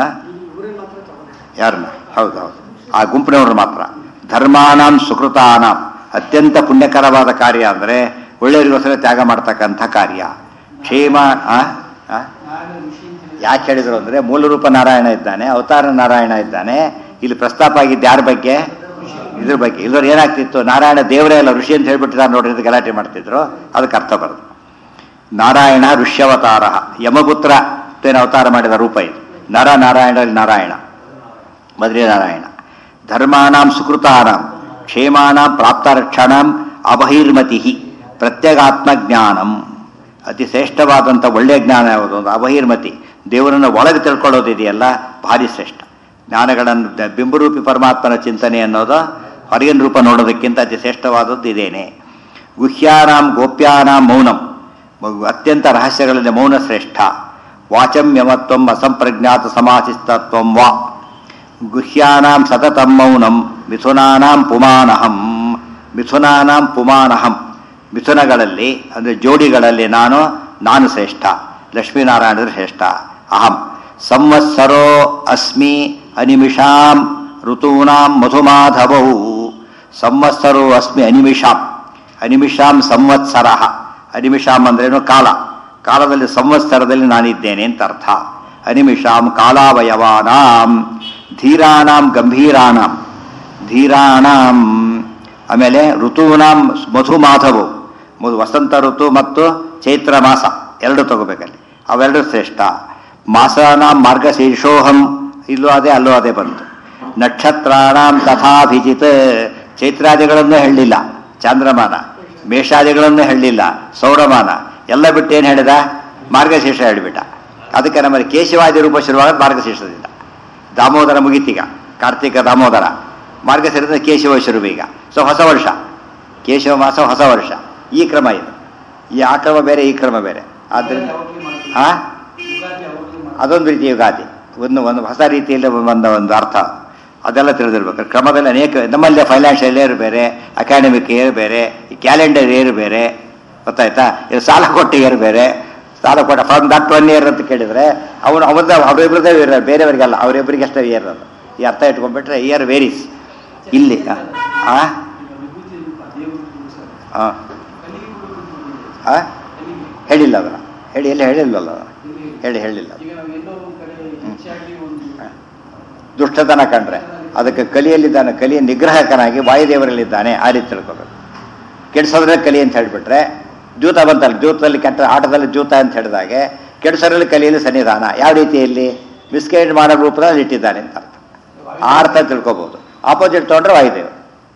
ಯಾರನ್ನ ಹೌದು ಹೌದು ಆ ಗುಂಪಿನವರು ಮಾತ್ರ ಧರ್ಮಾನಾಂ ಸುಕೃತಾನಾಂ ಅತ್ಯಂತ ಪುಣ್ಯಕರವಾದ ಕಾರ್ಯ ಅಂದರೆ ಒಳ್ಳೆಯವರಿಗೋಸ್ಕರ ತ್ಯಾಗ ಮಾಡ್ತಕ್ಕಂಥ ಕಾರ್ಯ ಕ್ಷೇಮ ಆ? ಆ? ಯಾಕೆ ಹೇಳಿದ್ರು ಅಂದರೆ ಮೂಲರೂಪ ನಾರಾಯಣ ಇದ್ದಾನೆ ಅವತಾರ ನಾರಾಯಣ ಇದ್ದಾನೆ ಇಲ್ಲಿ ಪ್ರಸ್ತಾಪ ಆಗಿದ್ದು ಯಾರ ಬಗ್ಗೆ ಇದ್ರ ಬಗ್ಗೆ ಇಲ್ಲವ್ರು ಏನಾಗ್ತಿತ್ತು ನಾರಾಯಣ ದೇವರೇ ಅಲ್ಲ ಋಷಿ ಅಂತ ಹೇಳ್ಬಿಟ್ಟಿದ್ದಾರೆ ನೋಡ್ರಿ ಅಂತ ಗಲಾಟೆ ಮಾಡ್ತಿದ್ರು ಅದಕ್ಕೆ ಅರ್ಥ ಬರೋದು ನಾರಾಯಣ ಋಷ್ಯವತಾರ ಯಮಪುತ್ರ ಏನು ಅವತಾರ ಮಾಡಿದ ರೂಪ ಇದು ನರ ನಾರಾಯಣ ನಾರಾಯಣ ಬದ್ರಿ ನಾರಾಯಣ ಧರ್ಮಾನಾಂ ಸುಕೃತಾನಾಂ ಕ್ಷೇಮಾನಾಂ ಪ್ರಾಪ್ತರಕ್ಷಣಂ ಅಬಹಿರ್ಮತಿ ಪ್ರತ್ಯಗಾತ್ಮಜ್ಞಾನಂ ಅತಿ ಶ್ರೇಷ್ಠವಾದಂಥ ಒಳ್ಳೆಯ ಜ್ಞಾನ ಯಾವುದು ಒಂದು ಅಬಹಿರ್ಮತಿ ದೇವರನ್ನು ಒಳಗೆ ತಿಳ್ಕೊಳ್ಳೋದಿದೆಯಲ್ಲ ಭಾರಿ ಶ್ರೇಷ್ಠ ಜ್ಞಾನಗಳನ್ನು ದ- ಬಿಂಬರೂಪಿ ಪರಮಾತ್ಮನ ಚಿಂತನೆ ಅನ್ನೋದು ಹೊರಗಿನ ರೂಪ ನೋಡೋದಕ್ಕಿಂತ ಅತಿ ಶ್ರೇಷ್ಠವಾದದ್ದು ಇದೇನೆ ಗುಹ್ಯಾನಾಂ ಗೋಪ್ಯಾನಾಂ ಮೌನಂ ಮಗು- ಅತ್ಯಂತ ರಹಸ್ಯಗಳಲ್ಲಿ ಮೌನ ಶ್ರೇಷ್ಠ ವಾಚಂ ಯಮತ್ವಂ ಅಸಂಪ್ರಜ್ಞಾತ ಸಮಾಧಿಸ್ತತ್ವಂ ವಾ ಗುಹ್ಯಾನಾಂ ಸತತಂ ಮೌನಂ ಮಿಥುನಾನಾಂ ಪುಮಾನಹಂ ಮಿಥುನಾನಾಂ ಪುಮಾನಹಂ ಮಿಥುನಗಳಲ್ಲಿ ಅಂದರೆ ಜೋಡಿಗಳಲ್ಲಿ ನಾನು ನಾನು ಶ್ರೇಷ್ಠ ಲಕ್ಷ್ಮೀನಾರಾಯಣರು ಶ್ರೇಷ್ಠ ಅಹಂ ಸಂವತ್ಸರೋ ಅಸ್ಮಿ ಅನಿಮಿಷಾಂ ಋತೂನಾಂ ಮಧುಮಾಧವೌ ಸಂವತ್ಸರೋ ಅಸ್ಮಿ ಅನಿಮಿಷಾಂ ಅನಿಮಿಷಾಂ ಸಂವತ್ಸರ ಅನಿಮಿಷಾಂ ಅಂದ್ರೇನು ಕಾಲ ಕಾಲದಲ್ಲಿ ಸಂವತ್ಸರದಲ್ಲಿ ನಾನಿದ್ದೇನೆ ಅಂತ ಅರ್ಥ ಅನಿಮಿಷಾಂ ಕಾಲಾವಯವಾನಾಂ ಧೀರಾಣಾಂ ಗಂಭೀರಾಣಾಂ ಧೀರಾಣಾಂ ಆಮೇಲೆ ಋತೂನಾಂ ಮಧುಮಾಧವು ಮಧು ವಸಂತ ಋತು ಮತ್ತು ಚೈತ್ರ ಮಾಸ ಎರಡು ತಗೋಬೇಕಲ್ಲಿ ಅವೆರಡು ಶ್ರೇಷ್ಠ ಮಾಸಾನಾಂ ಮಾರ್ಗಶೀರ್ಷೋಹಂ ಇಲ್ಲೂ ಅದೇ ಅಲ್ಲೂ ಅದೇ ಬಂತು ನಕ್ಷತ್ರಾಣಾಂ ತಥಾಭಿಜಿತ್ ಚೈತ್ರಾದಿಗಳನ್ನು ಹೇಳಲಿಲ್ಲ ಚಾಂದ್ರಮಾನ ಮೇಷಾದಿಗಳನ್ನು ಹೇಳಲಿಲ್ಲ ಸೌರಮಾನ ಎಲ್ಲ ಬಿಟ್ಟು ಏನು ಹೇಳಿದ ಮಾರ್ಗಶೀರ್ಷ ಹೇಳಿಬಿಟ್ಟ ಅದಕ್ಕೆ ನಮ್ಮಲ್ಲಿ ಕೇಶವಾದಿ ರೂಪ ಶುರುವಾದ ಮಾರ್ಗಶೀರ್ಷದಿಂದ ದಾಮೋದರ ಮುಗಿತೀಗ ಕಾರ್ತಿಕ ದಾಮೋದರ ಮಾರ್ಗಶೀರ್ಷದ ಕೇಶವ ಶುರು ಈಗ ಸೊ ಹೊಸ ವರ್ಷ ಕೇಶವ ಮಾಸ ಹೊಸ ವರ್ಷ ಈ ಕ್ರಮ ಇದು ಈ ಆ ಕ್ರಮ ಬೇರೆ ಈ ಕ್ರಮ ಬೇರೆ ಆದ್ದರಿಂದ ಹಾ ಅದೊಂದು ರೀತಿ ಯುಗಾದಿ ಒಂದು ಒಂದು ಹೊಸ ರೀತಿಯಲ್ಲಿ ಬಂದ ಒಂದು ಅರ್ಥ ಅದೆಲ್ಲ ತಿಳಿದಿರ್ಬೇಕು ಕ್ರಮದಲ್ಲಿ ಅನೇಕ ನಮ್ಮಲ್ಲಿ ಫೈನಾನ್ಷಿಯಲ್ ಇಯರ್ ಬೇರೆ ಅಕಾಡೆಮಿಕ್ ಇಯರ್ ಬೇರೆ ಈ ಕ್ಯಾಲೆಂಡರ್ ಇಯರ್ ಬೇರೆ ಗೊತ್ತಾಯ್ತಾ ಇದು ಸಾಲ ಕೊಟ್ಟ ಇಯರ್ ಬೇರೆ ಸಾಲ ಕೊಟ್ಟ ಫ್ರಮ್ ದಟ್ ಒನ್ ಇಯರ್ ಅಂತ ಕೇಳಿದ್ರೆ ಅವನು ಅವರದ ಅವರಿಬ್ಬರದೇ ಇಯರ್ ಬೇರೆಯವರಿಗಲ್ಲ ಅವರಿಬ್ಬರಿಗೆ ಅಷ್ಟೇ ಇಯರ್ ಅದು ಈ ಅರ್ಥ ಇಟ್ಕೊಂಡ್ಬಿಟ್ರೆ ಇಯರ್ ವೇರೀಸ್ ಇಲ್ಲಿ ಆ ಆ? ಆ ಆ? ಹೇಳಿಲ್ಲ ಅದನ್ನ ಹೇಳಿ ಎಲ್ಲಿ ಹೇಳಿಲ್ಲಲ್ಲ ಅದನ್ನ. ಹೇಳಿ ಹೇಳಿಲ್ಲ ಈಗ ನಾವು ಎಲ್ಲೋ ಒಂದ್ ಕಡೆ ಹೆಚ್ಚಾಗಿ ಒಂದು ದುಷ್ಟತನ ಕಂಡ್ರೆ ಅದಕ್ಕೆ ಕಲಿಯಲ್ಲಿದ್ದಾನೆ ಕಲಿಯ ನಿಗ್ರಹಕನಾಗಿ ವಾಯುದೇವರಲ್ಲಿದ್ದಾನೆ ಆ ರೀತಿ ತಿಳ್ಕೊಬೇಕು ಕೆಡಿಸೋದ್ರೆ ಕಲಿ ಅಂತ ಹೇಳಿಬಿಟ್ರೆ ಜೂತ ಬಂತಲ್ಲ ಜೂತದಲ್ಲಿ ಕೆಟ್ಟ ಆಟದಲ್ಲಿ ಜೂತ ಅಂತ ಹೇಳಿದಾಗೆ ಕೆಡಿಸೋದ್ರಲ್ಲಿ ಕಲಿಯಲ್ಲಿ ಸನ್ನಿಧಾನ ಯಾವ ರೀತಿಯಲ್ಲಿ ಮಿಸ್ಗೈಡ್ ಮಾಡೋ ರೂಪದಲ್ಲಿ ಇಟ್ಟಿದ್ದಾನೆ ಅಂತ ಅರ್ಥ ಆ ಅರ್ಥ ತಿಳ್ಕೊಬೋದು ಆಪೋಸಿಟ್ ತೊಗೊಂಡ್ರೆ ವಾಯುದೇವ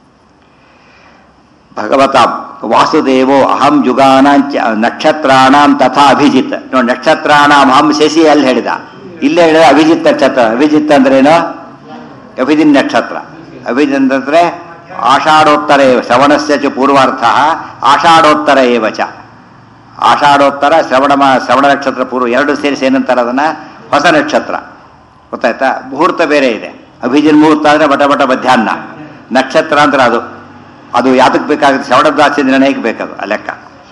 ಭಗವತಾಂ ವಾಸುದೇವೋ ಅಹಂ ಯುಗಾನಾಂಚ ನಕ್ಷತ್ರಾಣಾಂ ತಥಾ ಅಭಿಜಿತ್ ನೋಡಿ ನಕ್ಷತ್ರಾಣಾಂ ಅಹಂ ಶಶಿ ಅಲ್ಲಿ ಹೇಳಿದ ಇಲ್ಲೇ ಹೇಳಿದ ಅಭಿಜಿತ್ ನಕ್ಷತ್ರ ಅಭಿಜಿತ್ ಅಂದ್ರೇನು ಅಭಿಜಿನ್ ನಕ್ಷತ್ರ ಅಭಿಜಿತ್ ಅಂದ್ರೆ ಆಷಾಢೋತ್ತರ ಏವ ಶ್ರವಣಸ್ಯ ಚ ಪೂರ್ವಾರ್ಥ ಆಷಾಢೋತ್ತರ ಏವ ಚ ಆಷಾಢೋತ್ತರ ಶ್ರವಣ ಮಾ- ಶ್ರವಣ ನಕ್ಷತ್ರ ಪೂರ್ವ ಎರಡು ಸೇರಿಸಿ ಏನಂತಾರೆ ಅದನ್ನ ಹೊಸ ನಕ್ಷತ್ರ ಗೊತ್ತಾಯ್ತಾ ಮುಹೂರ್ತ ಬೇರೆ ಇದೆ ಅಭಿಜಿನ್ ಮುಹೂರ್ತ ಅಂದ್ರೆ ಬಟ ಬಟ ಮಧ್ಯಾಹ್ನ ನಕ್ಷತ್ರ ಅಂದ್ರೆ ಅದು ಅದು ಯಾತಕ್ಕೆ ಬೇಕಾಗುತ್ತೆ ಶ್ರವಣದಾಸಿ ನಿರ್ಣಯಕ್ಕೆ ಬೇಕದು ಆ ಲೆಕ್ಕ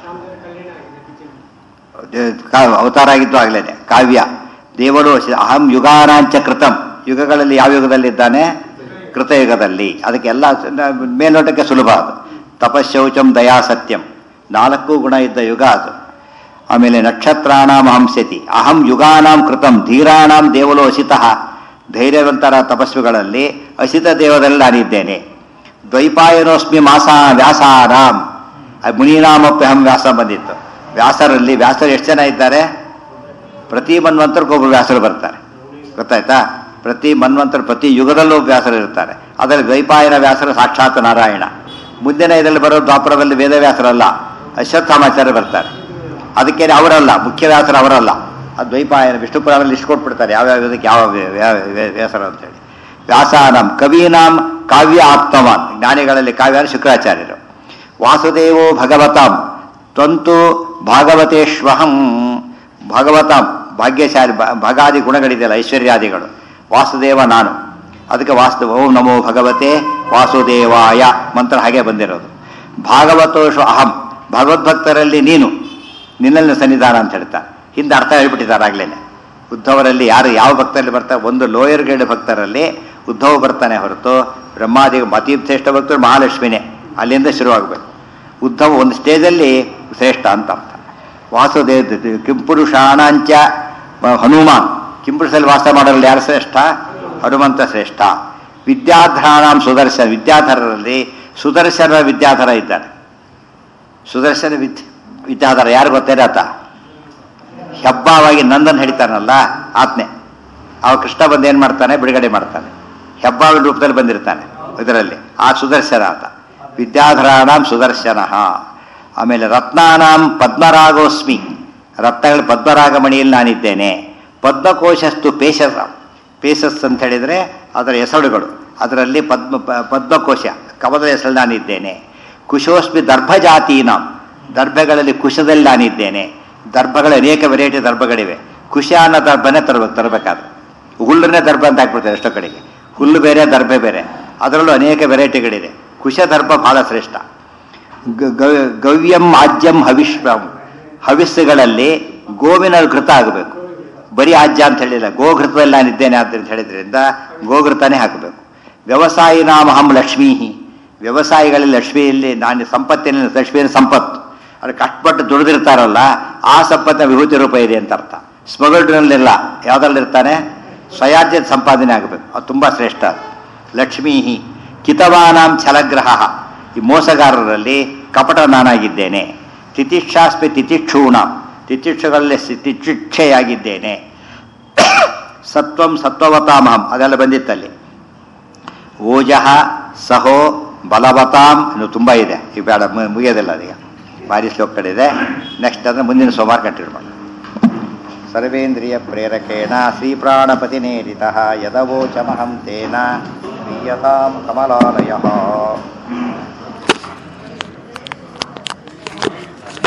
ದೇ- ಕಾ- ಅವತಾರ ಆಗಿದ್ದು ಆಗ್ಲೇನೆ ಕಾವ್ಯ ದೇವರು ಶ- ಅಹಂ ಯುಗಾನಾಂಚ ಕೃತಂ ಯುಗಗಳಲ್ಲಿ ಯಾವ ಯುಗದಲ್ಲಿದ್ದಾನೆ ಕೃತಯುಗದಲ್ಲಿ ಅದಕ್ಕೆ ಎಲ್ಲ ಸ- ನ- ಮೇಲ್ನೋಟಕ್ಕೆ ಸುಲಭ ಅದು ತಪಶೌಚಂ ದಯಾ ಸತ್ಯಂ ನಾಲ್ಕು ಗುಣ ಇದ್ದ ಯುಗ ಅದು ಆಮೇಲೆ ನಕ್ಷತ್ರಾಣಾಂ ಹಂಸತಿ ಅಹಂ ಯುಗಾನಾಂ ಕೃತಂ ಧೀರಾಣಾಂ ದೇವಲೋ ಅಸಿತಃ ಧೈರ್ಯವಂತರ ತಪಸ್ವಿಗಳಲ್ಲಿ ಅಸಿತ ದೇವದಲ್ಲಿ ನಾನಿದ್ದೇನೆ ದ್ವೈಪಾಯನೋಸ್ಮಿ ಮಾಸ ವ್ಯಾಸಾರಾಮ್ ಆ ಮುನೀನಾಮಪ್ಯಹಂ ವ್ಯಾಸ ಬಂದಿತ್ತು ವ್ಯಾಸರಲ್ಲಿ ವ್ಯಾಸರು ಎಷ್ಟು ಜನ ಇದ್ದಾರೆ ಪ್ರತಿ ಮನ್ವಂತರಕ್ಕೊಬ್ಬರು ವ್ಯಾಸರು ಬರ್ತಾರೆ ಗೊತ್ತಾಯ್ತಾ ಪ್ರತಿ ಮನ್ವಂತರ ಪ್ರತಿ ಯುಗದಲ್ಲೂ ವ್ಯಾಸರು ಇರ್ತಾರೆ ಅದರಲ್ಲಿ ದ್ವೈಪಾಯನ ವ್ಯಾಸರು ಸಾಕ್ಷಾತ್ ನಾರಾಯಣ ಮುಂದಿನ ಇದರಲ್ಲಿ ಬರೋ ದ್ವಾಪರದಲ್ಲಿ ವೇದವ್ಯಾಸರಲ್ಲ ಅಶ್ವತ್ಥಾಮಾಚಾರ್ಯ ಬರ್ತಾರೆ ಅದಕ್ಕೆ ಅವರಲ್ಲ ಮುಖ್ಯ ವ್ಯಾಸರು ಅವರಲ್ಲ ಆ ದ್ವೈಪಾಯನ ವಿಷ್ಣುಪುರಾಣದಲ್ಲಿ ಇಷ್ಟು ಕೊಟ್ಬಿಡ್ತಾರೆ ಯಾವ್ಯಾವ ಇದಕ್ಕೆ ಯಾವ ವ್ಯ- ವ್ಯ- ವ್ಯ- ವ್ಯಾಸರು ಅಂತೇಳಿ ವ್ಯಾಸಾನಂ ಕವೀನಾಂ ಕಾವ್ಯ ಆತ್ಮವಾನ್ ಜ್ಞಾನಿಗಳಲ್ಲಿ ಕಾವ್ಯ ಅಂದ್ರೆ ಶುಕ್ರಾಚಾರ್ಯರು ವಾಸುದೇವೋ ಭಗವತಾಂ ತ್ವಂತು ಭಾಗವತೇಶ್ವಹಂ ಭಗವತಾಂ ಭಾಗ್ಯಶಾಲಿ ಭ- ಭಗಾದಿ ಗುಣಗಳಿದೆಯಲ್ಲ ಐಶ್ವರ್ಯಾದಿಗಳು ವಾಸುದೇವ ನಾನು ಅದಕ್ಕೆ ವಾಸುದೇವ ಓಂ ನಮೋ ಭಗವತೆ ವಾಸುದೇವಾಯ ಮಂತ್ರ ಹಾಗೆ ಬಂದಿರೋದು ಭಾಗವತೋಷು ಅಹಂ ಭಗವದ್ಭಕ್ತರಲ್ಲಿ ನೀನು ನಿನ್ನಲ್ಲಿ ಸನ್ನಿಧಾನ ಅಂತ ಹೇಳ್ತಾರೆ ಹಿಂದೆ ಅರ್ಥ ಹೇಳ್ಬಿಟ್ಟಿದ್ದಾರೆ ಆಗ್ಲೇನೆ ಉದ್ಧವರಲ್ಲಿ ಯಾರು ಯಾವ ಭಕ್ತರಲ್ಲಿ ಬರ್ತಾರೆ ಒಂದು ಲೋಯರ್ ಗ್ರೇಡ್ ಭಕ್ತರಲ್ಲಿ ಉದ್ಧವ ಬರ್ತಾನೆ ಹೊರತು ಬ್ರಹ್ಮಾದಿ ಅತೀಶ್ರೇಷ್ಠ ಭಕ್ತರು ಮಹಾಲಕ್ಷ್ಮಿನೇ ಅಲ್ಲಿಂದ ಶುರುವಾಗಬೇಕು ಉದ್ಧವ ಒಂದು ಸ್ಟೇಜಲ್ಲಿ ಶ್ರೇಷ್ಠ ಅಂತ ಅರ್ಥ ವಾಸುದೇವ ಕಿಂಪುರುಷಾಣಾಂಚ ಹನುಮಾನ್ ಕಿಂಪುರುಷಲ್ಲಿ ವಾಸ ಮಾಡೋರಲ್ಲಿ ಯಾರು ಶ್ರೇಷ್ಠ ಹನುಮಂತ ಶ್ರೇಷ್ಠ ವಿದ್ಯಾಧರಾಣಾಂ ಸುದರ್ಶನ ವಿದ್ಯಾಧರರಲ್ಲಿ ಸುದರ್ಶನ ವಿದ್ಯಾಧರ ಇದ್ದಾನೆ ಸುದರ್ಶನ ವಿದ್ಯ ವಿದ್ಯಾಧರ ಯಾರು ಗೊತ್ತೇನೆ ಆತ ಹೆಬ್ಬಾವಾಗಿ ನಂದನ್ ಹಿಡಿತಾನಲ್ಲ ಆತ್ನೆ ಅವ ಕೃಷ್ಣ ಬಂದು ಏನು ಮಾಡ್ತಾನೆ ಬಿಡುಗಡೆ ಮಾಡ್ತಾನೆ ಹೆಬ್ಬಾವಿನ ರೂಪದಲ್ಲಿ ಬಂದಿರ್ತಾನೆ ಇದರಲ್ಲಿ ಆ ಸುದರ್ಶನ ಆತ ವಿದ್ಯಾಧರಾಣಾಂ ಸುದರ್ಶನ ಆಮೇಲೆ ರತ್ನಾನಾಂ ಪದ್ಮರಾಗೋಸ್ಮಿ ರತ್ನಗಳ ಪದ್ಮರಾಗಮಣಿಯಲ್ಲಿ ನಾನಿದ್ದೇನೆ ಪದ್ಮಕೋಶಸ್ತು ಪೇಶಸ ಪೇಸಸ್ ಅಂತ ಹೇಳಿದರೆ ಅದರ ಹೆಸರುಗಳು ಅದರಲ್ಲಿ ಪದ್ಮ ಪ- ಪದ್ಮಕೋಶ ಕವದ ಹೆಸರಲ್ಲಿ ನಾನಿದ್ದೇನೆ ಕುಶೋಸ್ಮಿ ದರ್ಭಜಾತೀನಾಂ ದರ್ಭಗಳಲ್ಲಿ ಕುಶದಲ್ಲಿ ನಾನಿದ್ದೇನೆ ದರ್ಭಗಳ ಅನೇಕ ವೆರೈಟಿ ದರ್ಭಗಳಿವೆ ಕುಶ ಅನ್ನೋ ದರ್ಭನೇ ತರಬೇಕು ತರಬೇಕಾದ್ರೆ ಹುಲ್ಲನ್ನೇ ದರ್ಭ ಅಂತ ಹಾಕ್ಬಿಡ್ತಾರೆ ಎಷ್ಟೋ ಕಡೆಗೆ ಹುಲ್ಲು ಬೇರೆ ದರ್ಭೆ ಬೇರೆ ಅದರಲ್ಲೂ ಅನೇಕ ವೆರೈಟಿಗಳಿದೆ ಕುಶ ದರ್ಭ ಬಹಳ ಶ್ರೇಷ್ಠ ಗ- ಗ- ಗವ್ಯಂ ಆಜ್ಯಂ ಹವಿಶ್ವಂ ಹವಿಸ್ಸುಗಳಲ್ಲಿ ಗೋವಿನ ಘೃತ ಆಗಬೇಕು ಬರೀ ಆಜ್ಯ ಅಂತ ಹೇಳಿಲ್ಲ ಗೋಘೃತದಲ್ಲಿ ನಾನಿದ್ದೇನೆ ಅಂತ ಹೇಳಿದ್ರಿಂದ ಗೋಘೃತನೇ ಹಾಕಬೇಕು ವ್ಯವಸಾಯಿ ನಾಮ ಹಂ ಲಕ್ಷ್ಮೀ ವ್ಯವಸಾಯಿಗಳಲ್ಲಿ ಲಕ್ಷ್ಮಿಯಲ್ಲಿ ನಾನು ಸಂಪತ್ತಿನ ಲಕ್ಷ್ಮಿಯ ಸಂಪತ್ತು ಅದು ಕಷ್ಟಪಟ್ಟು ದುಡಿದಿರ್ತಾರಲ್ಲ ಆ ಸಂಪತ್ತಿನ ವಿಭೂತಿ ರೂಪ ಇದೆ ಅಂತ ಅರ್ಥ ಸ್ಮಗಲ್ಡ್ನಲ್ಲಿಲ್ಲ ಯಾವುದ್ರಲ್ಲಿರ್ತಾನೆ ಸ್ವಯಾರ್ಜಿತ ಸಂಪಾದನೆ ಆಗಬೇಕು ಅದು ತುಂಬ ಶ್ರೇಷ್ಠ ಲಕ್ಷ್ಮೀ ಕಿತವಾನಾಂ ಛಲಗ್ರಹ ಈ ಮೋಸಗಾರರಲ್ಲಿ ಕಪಟ ನಾನಾಗಿದ್ದೇನೆ ತಿತಿಕ್ಷಾಸ್ಮಿ ತಿತಿಕ್ಷೂಣ ತಿತಿಕ್ಷಗಳಲ್ಲಿ ಸಿ- ತಿತಿಕ್ಷೆಯಾಗಿದ್ದೇನೆ ಸತ್ವಂ ಸತ್ವವತಾಮಹಂ ಅದೆಲ್ಲ ಬಂದಿತ್ತಲ್ಲಿ ಓಜಃ ಸಹೋ ಬಲವತಾಂ ಇನ್ನು ತುಂಬ ಇದೆ ಈ ಬೇಡ ಮು- ಮುಗಿಯೋದಿಲ್ಲ ಅದೀಗ ಭಾರಿ ಶ್ಲೋಕಗಳಿದೆ ನೆಕ್ಸ್ಟ್ ಅಂದರೆ ಮುಂದಿನ ಸೋಮವಾರ ಕಂಟಿನ್ಯೂ ಮಾಡೋಣ ಸರ್ವೇಂದ್ರಿಯ ಪ್ರೇರಕೇಣ ಶ್ರೀಪ್ರಾಣಪತಿನೇರಿತ ಯದವೋಚಮಹಂ ತೇನ ಪ್ರೀಯತಾಂ ಕಮಲಾಲಯ